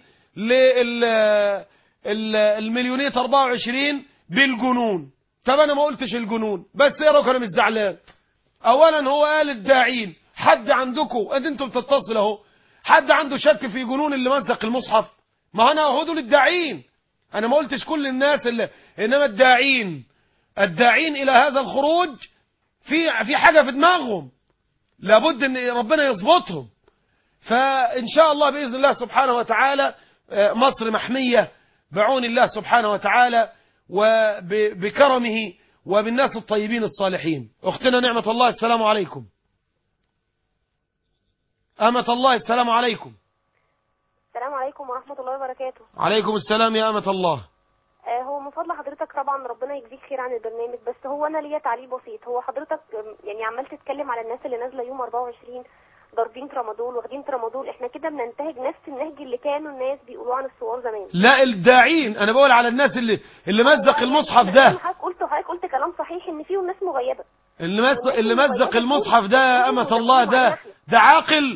[SPEAKER 1] للمليونية 24 بالجنون طب انا ما قلتش الجنون بس ايه رايك انا مش زعلان اولا هو قال الداعين حد عندكم ادي انتم بتتصل اهو حد عنده شك في جنون اللي مزق المصحف ما انا اهدوا للداعين انا ما قلتش كل الناس اللي انما الداعين الداعين الى هذا الخروج في في حاجه في دماغهم لابد ان ربنا يظبطهم فان شاء الله باذن الله سبحانه وتعالى مصر محميه بعون الله سبحانه وتعالى وبكرمه وبالناس الطيبين الصالحين اختنا نعمه الله السلام عليكم أمة الله السلام عليكم
[SPEAKER 11] السلام عليكم ورحمة الله وبركاته
[SPEAKER 1] عليكم السلام يا أمة الله
[SPEAKER 11] آه هو من فضل حضرتك طبعا ربنا يجزيك خير عن البرنامج بس هو أنا ليا تعليق بسيط هو حضرتك يعني عمال تتكلم على الناس اللي نازلة يوم 24 ضاربين ترامادول واخدين ترامادول احنا كده بننتهج نفس النهج اللي كانوا الناس بيقولوه عن الثوار زمان
[SPEAKER 1] لا الداعين انا بقول على الناس اللي اللي مزق المصحف ده
[SPEAKER 11] حضرتك قلت حضرتك قلت كلام صحيح ان فيهم ناس مغيبه
[SPEAKER 1] اللي مزق اللي مزق المصحف ده يا أمة الله ده ده عاقل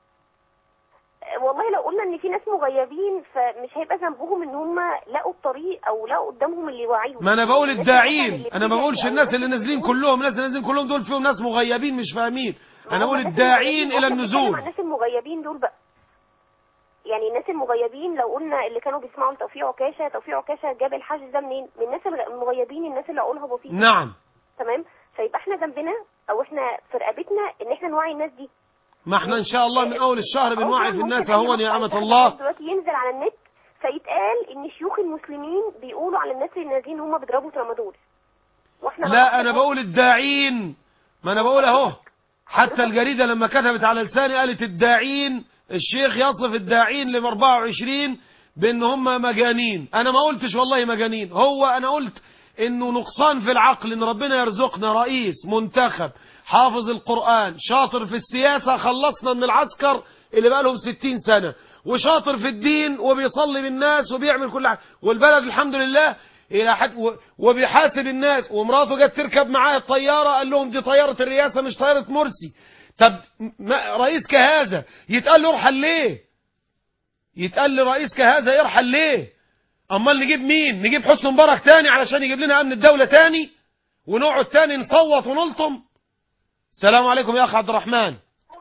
[SPEAKER 11] والله لو قلنا ان في ناس مغيبين فمش هيبقى ذنبهم ان هم لقوا الطريق او لقوا قدامهم اللي يوعيهم
[SPEAKER 1] ما انا بقول الداعين انا ما بقولش الناس اللي نازلين كلهم الناس اللي نازلين كلهم دول فيهم ناس مغيبين مش فاهمين انا بقول الداعين الى النزول
[SPEAKER 11] الناس المغيبين دول بقى يعني الناس المغيبين لو قلنا اللي كانوا بيسمعوا لتوفيق عكاشه توفيق عكاشه جاب الحاجز ده منين من الناس المغيبين الناس اللي عقولها بسيطه
[SPEAKER 1] نعم
[SPEAKER 11] تمام فيبقى احنا ذنبنا او احنا في رقبتنا ان احنا نوعي الناس دي
[SPEAKER 1] ما احنا ان شاء الله من اول الشهر بنوعي في الناس اهون يا امة الله
[SPEAKER 11] دلوقتي ينزل على النت فيتقال ان شيوخ المسلمين بيقولوا على الناس اللي نازلين هم بيضربوا ترامادول واحنا
[SPEAKER 1] لا انا بقول الداعين ما انا بقول اهو حتى الجريدة لما كتبت على لساني قالت الداعين الشيخ يصف الداعين ل 24 بان هم مجانين انا ما قلتش والله مجانين هو انا قلت انه نقصان في العقل ان ربنا يرزقنا رئيس منتخب حافظ القرآن شاطر في السياسة خلصنا من العسكر اللي بقى لهم 60 سنة وشاطر في الدين وبيصلي بالناس وبيعمل كل حاجة والبلد الحمد لله إلى حد وبيحاسب الناس ومراته جت تركب معاه الطيارة قال لهم دي طيارة الرئاسة مش طيارة مرسي طب رئيس كهذا يتقال له ارحل ليه يتقال لرئيس كهذا يرحل ليه امال نجيب مين نجيب حسن مبارك تاني علشان يجيب لنا امن الدولة تاني ونقعد تاني نصوت ونلطم السلام عليكم يا اخ عبد الرحمن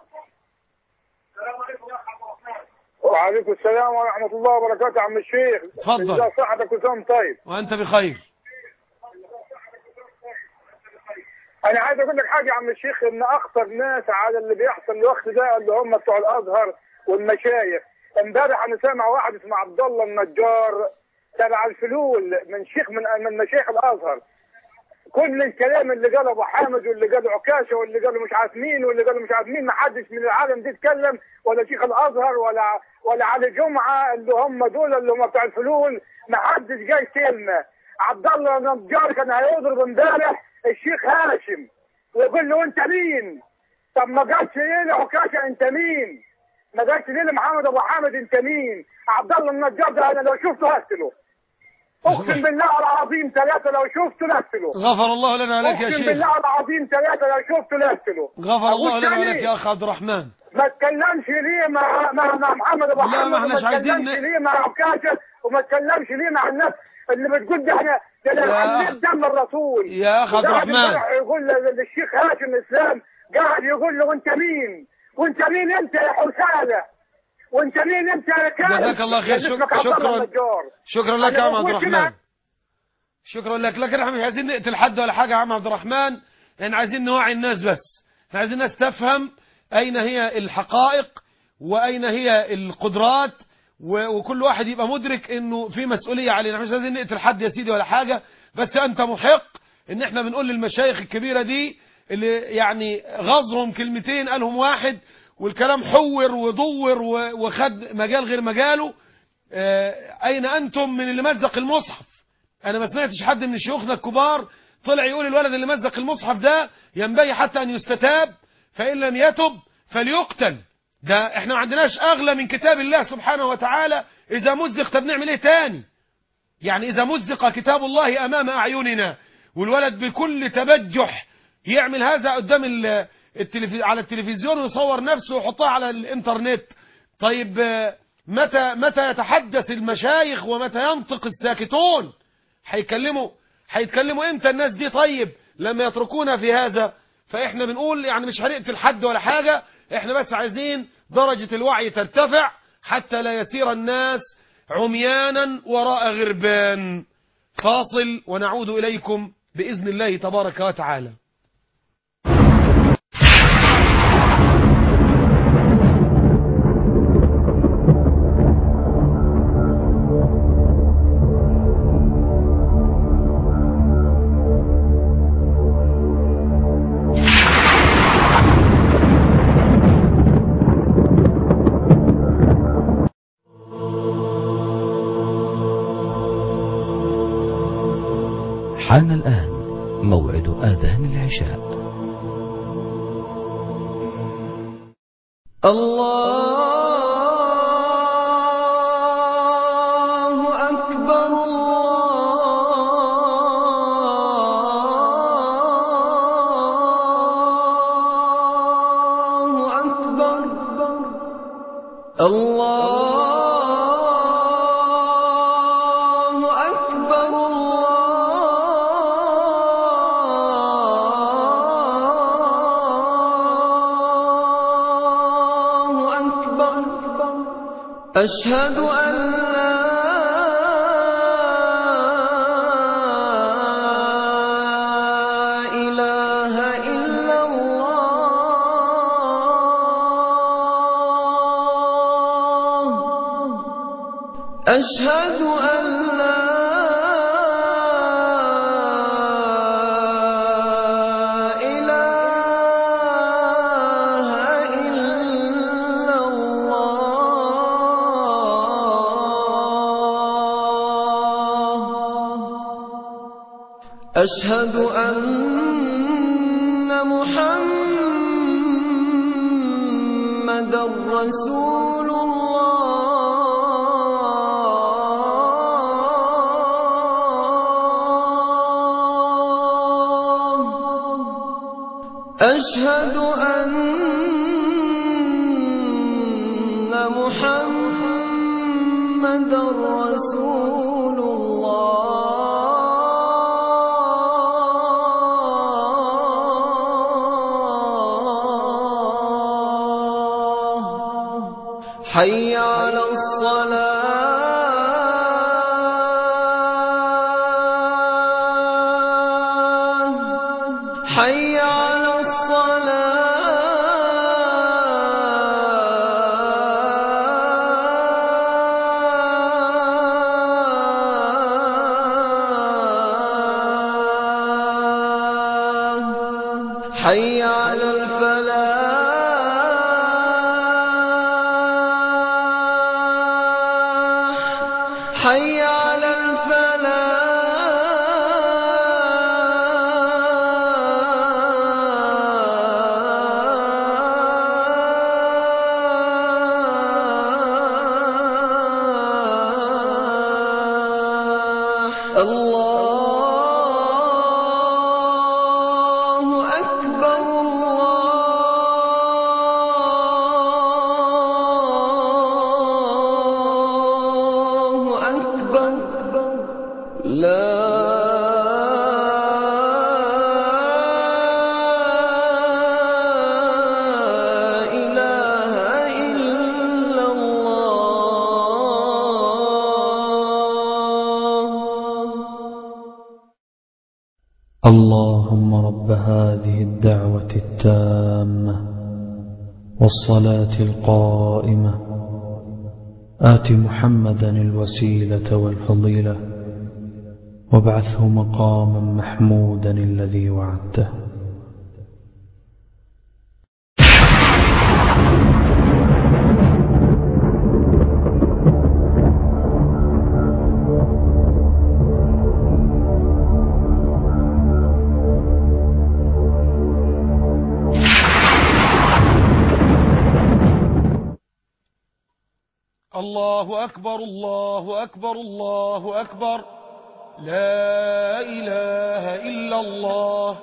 [SPEAKER 7] وعليكم السلام ورحمة الله وبركاته عم الشيخ
[SPEAKER 1] اتفضل.
[SPEAKER 7] ازي صحتك وسام طيب
[SPEAKER 1] وانت بخير
[SPEAKER 7] انا عايز اقول لك حاجة يا عم الشيخ ان اخطر ناس على اللي بيحصل الوقت ده اللي هم بتوع الازهر والمشايخ امبارح انا سامع واحد اسمه عبد الله النجار تبع الفلول من شيخ من من مشايخ الازهر كل الكلام اللي قاله ابو حامد واللي قاله عكاشه واللي قاله مش عارف مين واللي قاله مش عارف مين ما حدش من العالم دي اتكلم ولا شيخ الازهر ولا ولا علي جمعه اللي هم دول اللي هم بتوع الفلول ما حدش جاي كلمه عبد الله النجار كان هيضرب امبارح الشيخ هاشم ويقول له انت مين؟ طب ما قالش ليه لعكاشه انت مين؟ ما قالش ليه لمحمد ابو حامد انت مين؟ عبد الله النجار ده انا لو شفته هقتله اقسم بالله العظيم ثلاثه لو شفته لقتله
[SPEAKER 1] غفر الله لنا ولك يا
[SPEAKER 7] اقسم
[SPEAKER 1] شيخ
[SPEAKER 7] بالله العظيم ثلاثه لو شفته لقتله
[SPEAKER 1] غفر الله لنا
[SPEAKER 7] والتاني
[SPEAKER 1] ولك يا اخ عبد الرحمن
[SPEAKER 7] ما تكلمش ليه مع مع, مع محمد ابو
[SPEAKER 1] لا،
[SPEAKER 7] حامد
[SPEAKER 1] ما احناش
[SPEAKER 7] وما
[SPEAKER 1] عايزين
[SPEAKER 7] تكلمش
[SPEAKER 1] ن-
[SPEAKER 7] ليه مع عكاشه وما تكلمش ليه مع الناس اللي بتقول ده احنا ده
[SPEAKER 1] يا
[SPEAKER 7] احنا
[SPEAKER 1] أخ-
[SPEAKER 7] حبيب دم الرسول
[SPEAKER 1] يا أخ عبد
[SPEAKER 7] وقاعد
[SPEAKER 1] الرحمن.
[SPEAKER 7] امبارح يقول ل- للشيخ هاشم الاسلام قاعد يقول له وانت مين؟ وانت مين انت يا حساله؟ وانت مين انت يا كاذب؟
[SPEAKER 1] جزاك الله خير.
[SPEAKER 7] اللي
[SPEAKER 1] شك-
[SPEAKER 7] اسمك عبد الله
[SPEAKER 1] شكراً.
[SPEAKER 7] النجار.
[SPEAKER 1] شكرا لك يا
[SPEAKER 7] أنا
[SPEAKER 1] عم عبد
[SPEAKER 7] بقول كده
[SPEAKER 1] الرحمن شكرا لك لكن احنا مش عايزين نقتل حد ولا حاجه يا عم عبد الرحمن احنا عايزين نوعي الناس بس احنا عايزين الناس تفهم اين هي الحقائق واين هي القدرات و- وكل واحد يبقى مدرك انه في مسؤولية علينا مش عايزين نقتل حد يا سيدي ولا حاجة بس انت محق ان احنا بنقول للمشايخ الكبيرة دي اللي يعني غزهم كلمتين قالهم واحد والكلام حور ودور و- وخد مجال غير مجاله آه، اين انتم من اللي مزق المصحف انا ما سمعتش حد من شيوخنا الكبار طلع يقول الولد اللي مزق المصحف ده ينبغي حتى ان يستتاب فان لم يتب فليقتل ده احنا ما عندناش اغلى من كتاب الله سبحانه وتعالى اذا مزق طب نعمل ايه تاني يعني اذا مزق كتاب الله امام اعيننا والولد بكل تبجح يعمل هذا قدام ال- التلفي... على التلفزيون ويصور نفسه ويحطها على الانترنت طيب آه، متى متى يتحدث المشايخ ومتى ينطق الساكتون هيكلموا هيتكلموا امتى الناس دي طيب لما يتركونا في هذا فاحنا بنقول يعني مش هنقتل حد ولا حاجة احنا بس عايزين درجة الوعي ترتفع حتى لا يسير الناس عميانا وراء غربان فاصل ونعود إليكم بإذن الله تبارك وتعالى
[SPEAKER 12] حان الآن موعد آذان العشاء
[SPEAKER 13] الله أكبر الله أكبر الله أكبر الله أكبر أشهد أن لا إله إلا الله أشهد أن لا إله إلا الله أشهد أن محمد رسول الله أشهد أن محمد رسول الله حي على الصلاة حي على الصلاة حي على الفلاح حي على الفلاح الله أكبر الله أكبر لا إله إلا الله
[SPEAKER 14] اللهم رب هذه الدعوة التامة والصلاة القائمة آت محمدا الوسيلة والفضيلة وابعثه مقاما محمودا الذي وعدته
[SPEAKER 1] الله أكبر الله أكبر الله أكبر لا إله إلا الله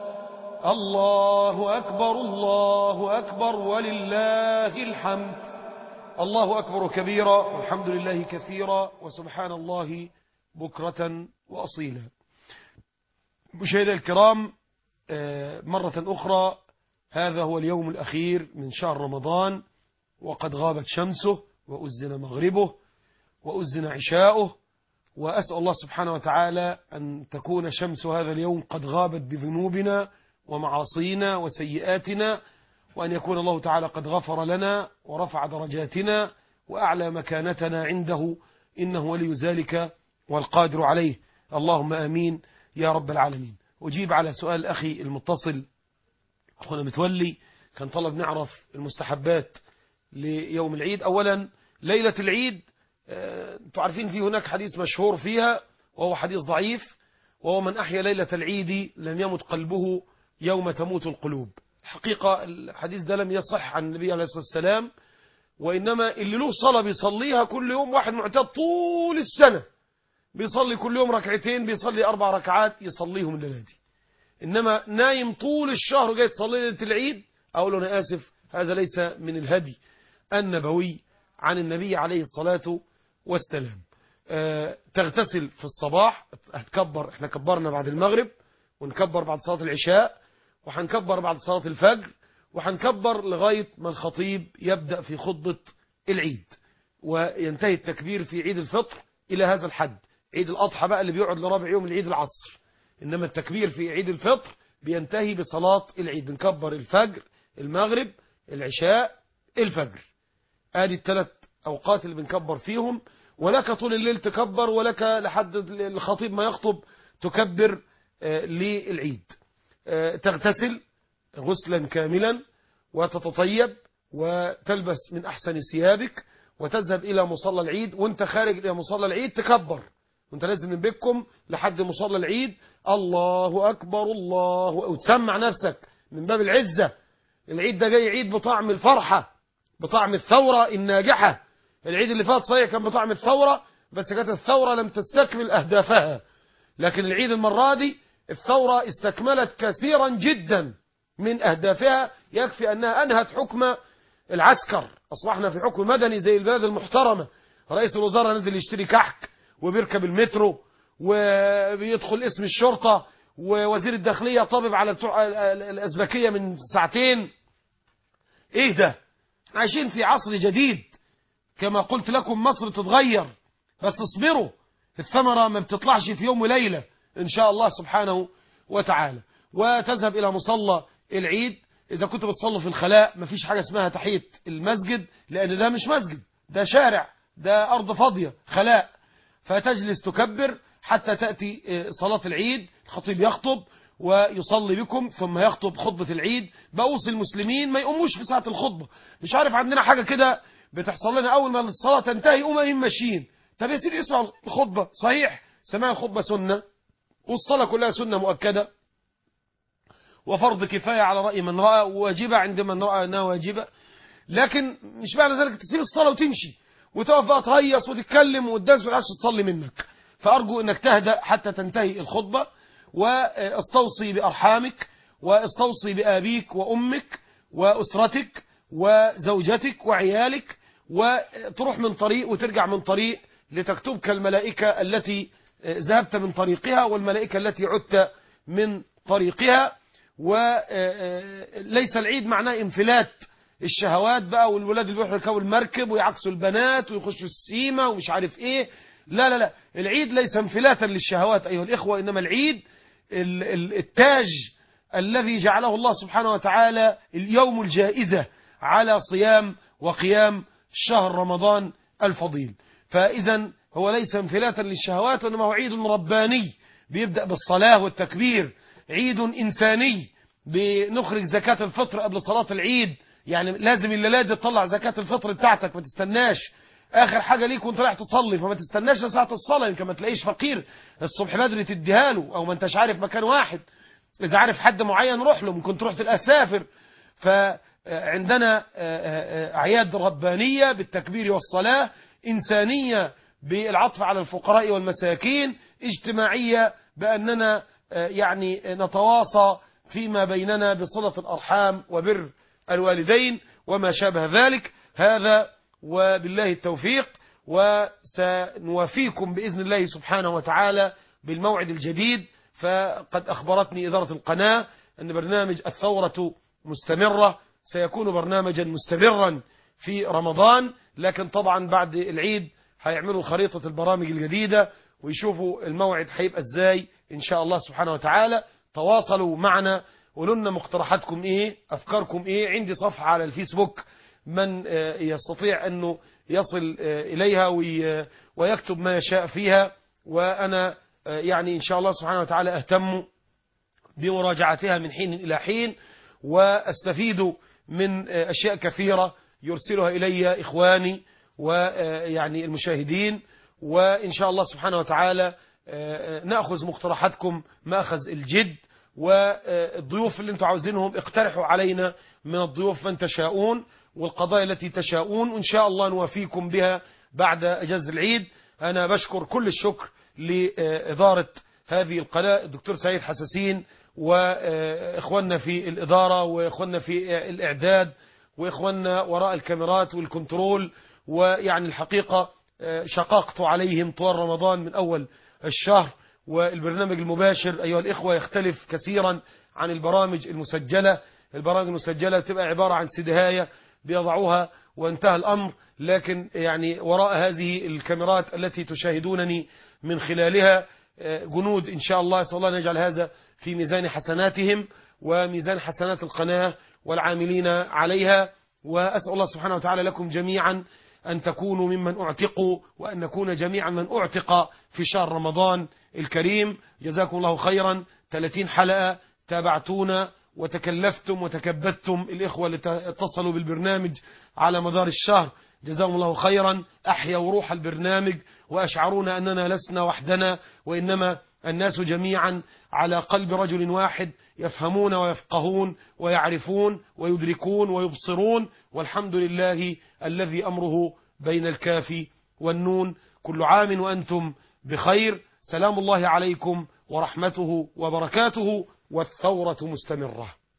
[SPEAKER 1] الله أكبر الله أكبر ولله الحمد الله أكبر كبيرا والحمد لله كثيرا وسبحان الله بكرة وأصيلا مشاهدي الكرام آه، مرة أخرى هذا هو اليوم الأخير من شهر رمضان وقد غابت شمسه وأزن مغربه وأزن عشاؤه وأسأل الله سبحانه وتعالى أن تكون شمس هذا اليوم قد غابت بذنوبنا ومعاصينا وسيئاتنا وأن يكون الله تعالى قد غفر لنا ورفع درجاتنا وأعلى مكانتنا عنده إنه ولي ذلك والقادر عليه اللهم آمين يا رب العالمين أجيب على سؤال أخي المتصل أخونا متولي كان طلب نعرف المستحبات ليوم العيد أولا ليلة العيد انتم عارفين في هناك حديث مشهور فيها وهو حديث ضعيف وهو من أحيا ليلة العيد لم يمت قلبه يوم تموت القلوب حقيقة الحديث ده لم يصح عن النبي عليه الصلاة والسلام وإنما اللي له صلاة بيصليها كل يوم واحد معتاد طول السنة بيصلي كل يوم ركعتين بيصلي أربع ركعات يصليهم الليلة دي إنما نايم طول الشهر وجاي تصلي ليلة العيد أقول له أنا آسف هذا ليس من الهدي النبوي عن النبي عليه الصلاة والسلام أه تغتسل في الصباح هتكبر احنا كبرنا بعد المغرب ونكبر بعد صلاة العشاء وهنكبر بعد صلاة الفجر وهنكبر لغاية ما الخطيب يبدأ في خطبة العيد وينتهي التكبير في عيد الفطر إلى هذا الحد عيد الأضحى بقى اللي بيقعد لرابع يوم العيد العصر إنما التكبير في عيد الفطر بينتهي بصلاة العيد بنكبر الفجر المغرب العشاء الفجر ادي الثلاث اوقات اللي بنكبر فيهم ولك طول الليل تكبر ولك لحد الخطيب ما يخطب تكبر آه للعيد آه تغتسل غسلا كاملا وتتطيب وتلبس من احسن ثيابك وتذهب الى مصلى العيد وانت خارج الى مصلى العيد تكبر وانت لازم من بيتكم لحد مصلى العيد الله اكبر الله وتسمع نفسك من باب العزه العيد ده جاي عيد بطعم الفرحة بطعم الثورة الناجحة العيد اللي فات صحيح كان بطعم الثورة بس كانت الثورة لم تستكمل أهدافها لكن العيد المرة دي الثورة استكملت كثيرا جدا من أهدافها يكفي أنها أنهت حكم العسكر أصبحنا في حكم مدني زي البلاد المحترمة رئيس الوزراء نزل يشتري كحك وبيركب المترو وبيدخل اسم الشرطة ووزير الداخلية طبب على بتوع الأزبكية من ساعتين ايه ده عايشين في عصر جديد كما قلت لكم مصر تتغير بس اصبروا الثمرة ما بتطلعش في يوم وليلة ان شاء الله سبحانه وتعالى وتذهب الى مصلى العيد اذا كنت بتصلوا في الخلاء مفيش حاجة اسمها تحية المسجد لان ده مش مسجد ده شارع ده ارض فاضية خلاء فتجلس تكبر حتى تأتي صلاة العيد الخطيب يخطب ويصلي بكم ثم يخطب خطبة العيد بأوصي المسلمين ما يقوموش في ساعة الخطبة مش عارف عندنا حاجة كده بتحصل لنا أول ما الصلاة تنتهي يقوم قايمين ماشيين طب يا سيدي اسمع الخطبة صحيح سماع الخطبة سنة والصلاة كلها سنة مؤكدة وفرض كفاية على رأي من رأى وواجبة عند من رأى أنها واجبة لكن مش معنى ذلك تسيب الصلاة وتمشي وتقف بقى تهيص وتتكلم والناس ما تصلي منك فأرجو أنك تهدأ حتى تنتهي الخطبة واستوصي بأرحامك واستوصي بآبيك وأمك وأسرتك وزوجتك وعيالك وتروح من طريق وترجع من طريق لتكتبك الملائكة التي ذهبت من طريقها والملائكة التي عدت من طريقها وليس العيد معناه انفلات الشهوات بقى والولاد اللي بيروحوا يركبوا المركب ويعكسوا البنات ويخشوا السيما ومش عارف ايه لا لا لا العيد ليس انفلاتا للشهوات أيها الإخوة إنما العيد التاج الذي جعله الله سبحانه وتعالى اليوم الجائزة على صيام وقيام شهر رمضان الفضيل فإذا هو ليس انفلاتا للشهوات وإنما هو عيد رباني بيبدأ بالصلاة والتكبير عيد إنساني بنخرج زكاة الفطر قبل صلاة العيد يعني لازم الليلة دي تطلع زكاة الفطر بتاعتك ما تستناش آخر حاجة ليك وانت رايح تصلي فما تستناش لساعة الصلاة يمكن ما تلاقيش فقير الصبح بدري تديها له أو ما انتش عارف مكان واحد إذا عارف حد معين روح له ممكن تروح تلقى سافر فعندنا أعياد ربانية بالتكبير والصلاة إنسانية بالعطف على الفقراء والمساكين اجتماعية بأننا يعني نتواصى فيما بيننا بصلة الأرحام وبر الوالدين وما شابه ذلك هذا وبالله التوفيق وسنوافيكم بإذن الله سبحانه وتعالى بالموعد الجديد فقد أخبرتني إدارة القناة أن برنامج الثورة مستمرة سيكون برنامجا مستمرا في رمضان لكن طبعا بعد العيد هيعملوا خريطة البرامج الجديدة ويشوفوا الموعد هيبقى ازاي ان شاء الله سبحانه وتعالى تواصلوا معنا قولوا لنا مقترحاتكم ايه افكاركم ايه عندي صفحة على الفيسبوك من يستطيع انه يصل اليها ويكتب ما يشاء فيها وانا يعني ان شاء الله سبحانه وتعالى اهتم بمراجعتها من حين الى حين واستفيد من اشياء كثيرة يرسلها الي اخواني ويعني المشاهدين وإن شاء الله سبحانه وتعالى نأخذ مقترحاتكم مأخذ الجد والضيوف اللي انتم عاوزينهم اقترحوا علينا من الضيوف من تشاءون والقضايا التي تشاءون وإن شاء الله نوافيكم بها بعد أجاز العيد أنا بشكر كل الشكر لإدارة هذه القناة الدكتور سعيد حساسين وإخواننا في الإدارة وإخواننا في الإعداد وإخواننا وراء الكاميرات والكنترول ويعني الحقيقة شققت عليهم طوال رمضان من أول الشهر والبرنامج المباشر أيها الإخوة يختلف كثيرا عن البرامج المسجلة البرامج المسجلة تبقى عبارة عن سدهاية بيضعوها وانتهى الأمر لكن يعني وراء هذه الكاميرات التي تشاهدونني من خلالها جنود إن شاء الله صلى الله أن يجعل هذا في ميزان حسناتهم وميزان حسنات القناة والعاملين عليها وأسأل الله سبحانه وتعالى لكم جميعا أن تكونوا ممن أعتقوا وأن نكون جميعا من أعتق في شهر رمضان الكريم جزاكم الله خيرا 30 حلقة تابعتونا وتكلفتم وتكبدتم الإخوة اللي اتصلوا بالبرنامج على مدار الشهر جزاهم الله خيرا أحيوا روح البرنامج وأشعرونا أننا لسنا وحدنا وإنما الناس جميعا على قلب رجل واحد يفهمون ويفقهون ويعرفون ويدركون ويبصرون والحمد لله الذي أمره بين الكاف والنون كل عام وأنتم بخير سلام الله عليكم ورحمته وبركاته والثورة مستمرة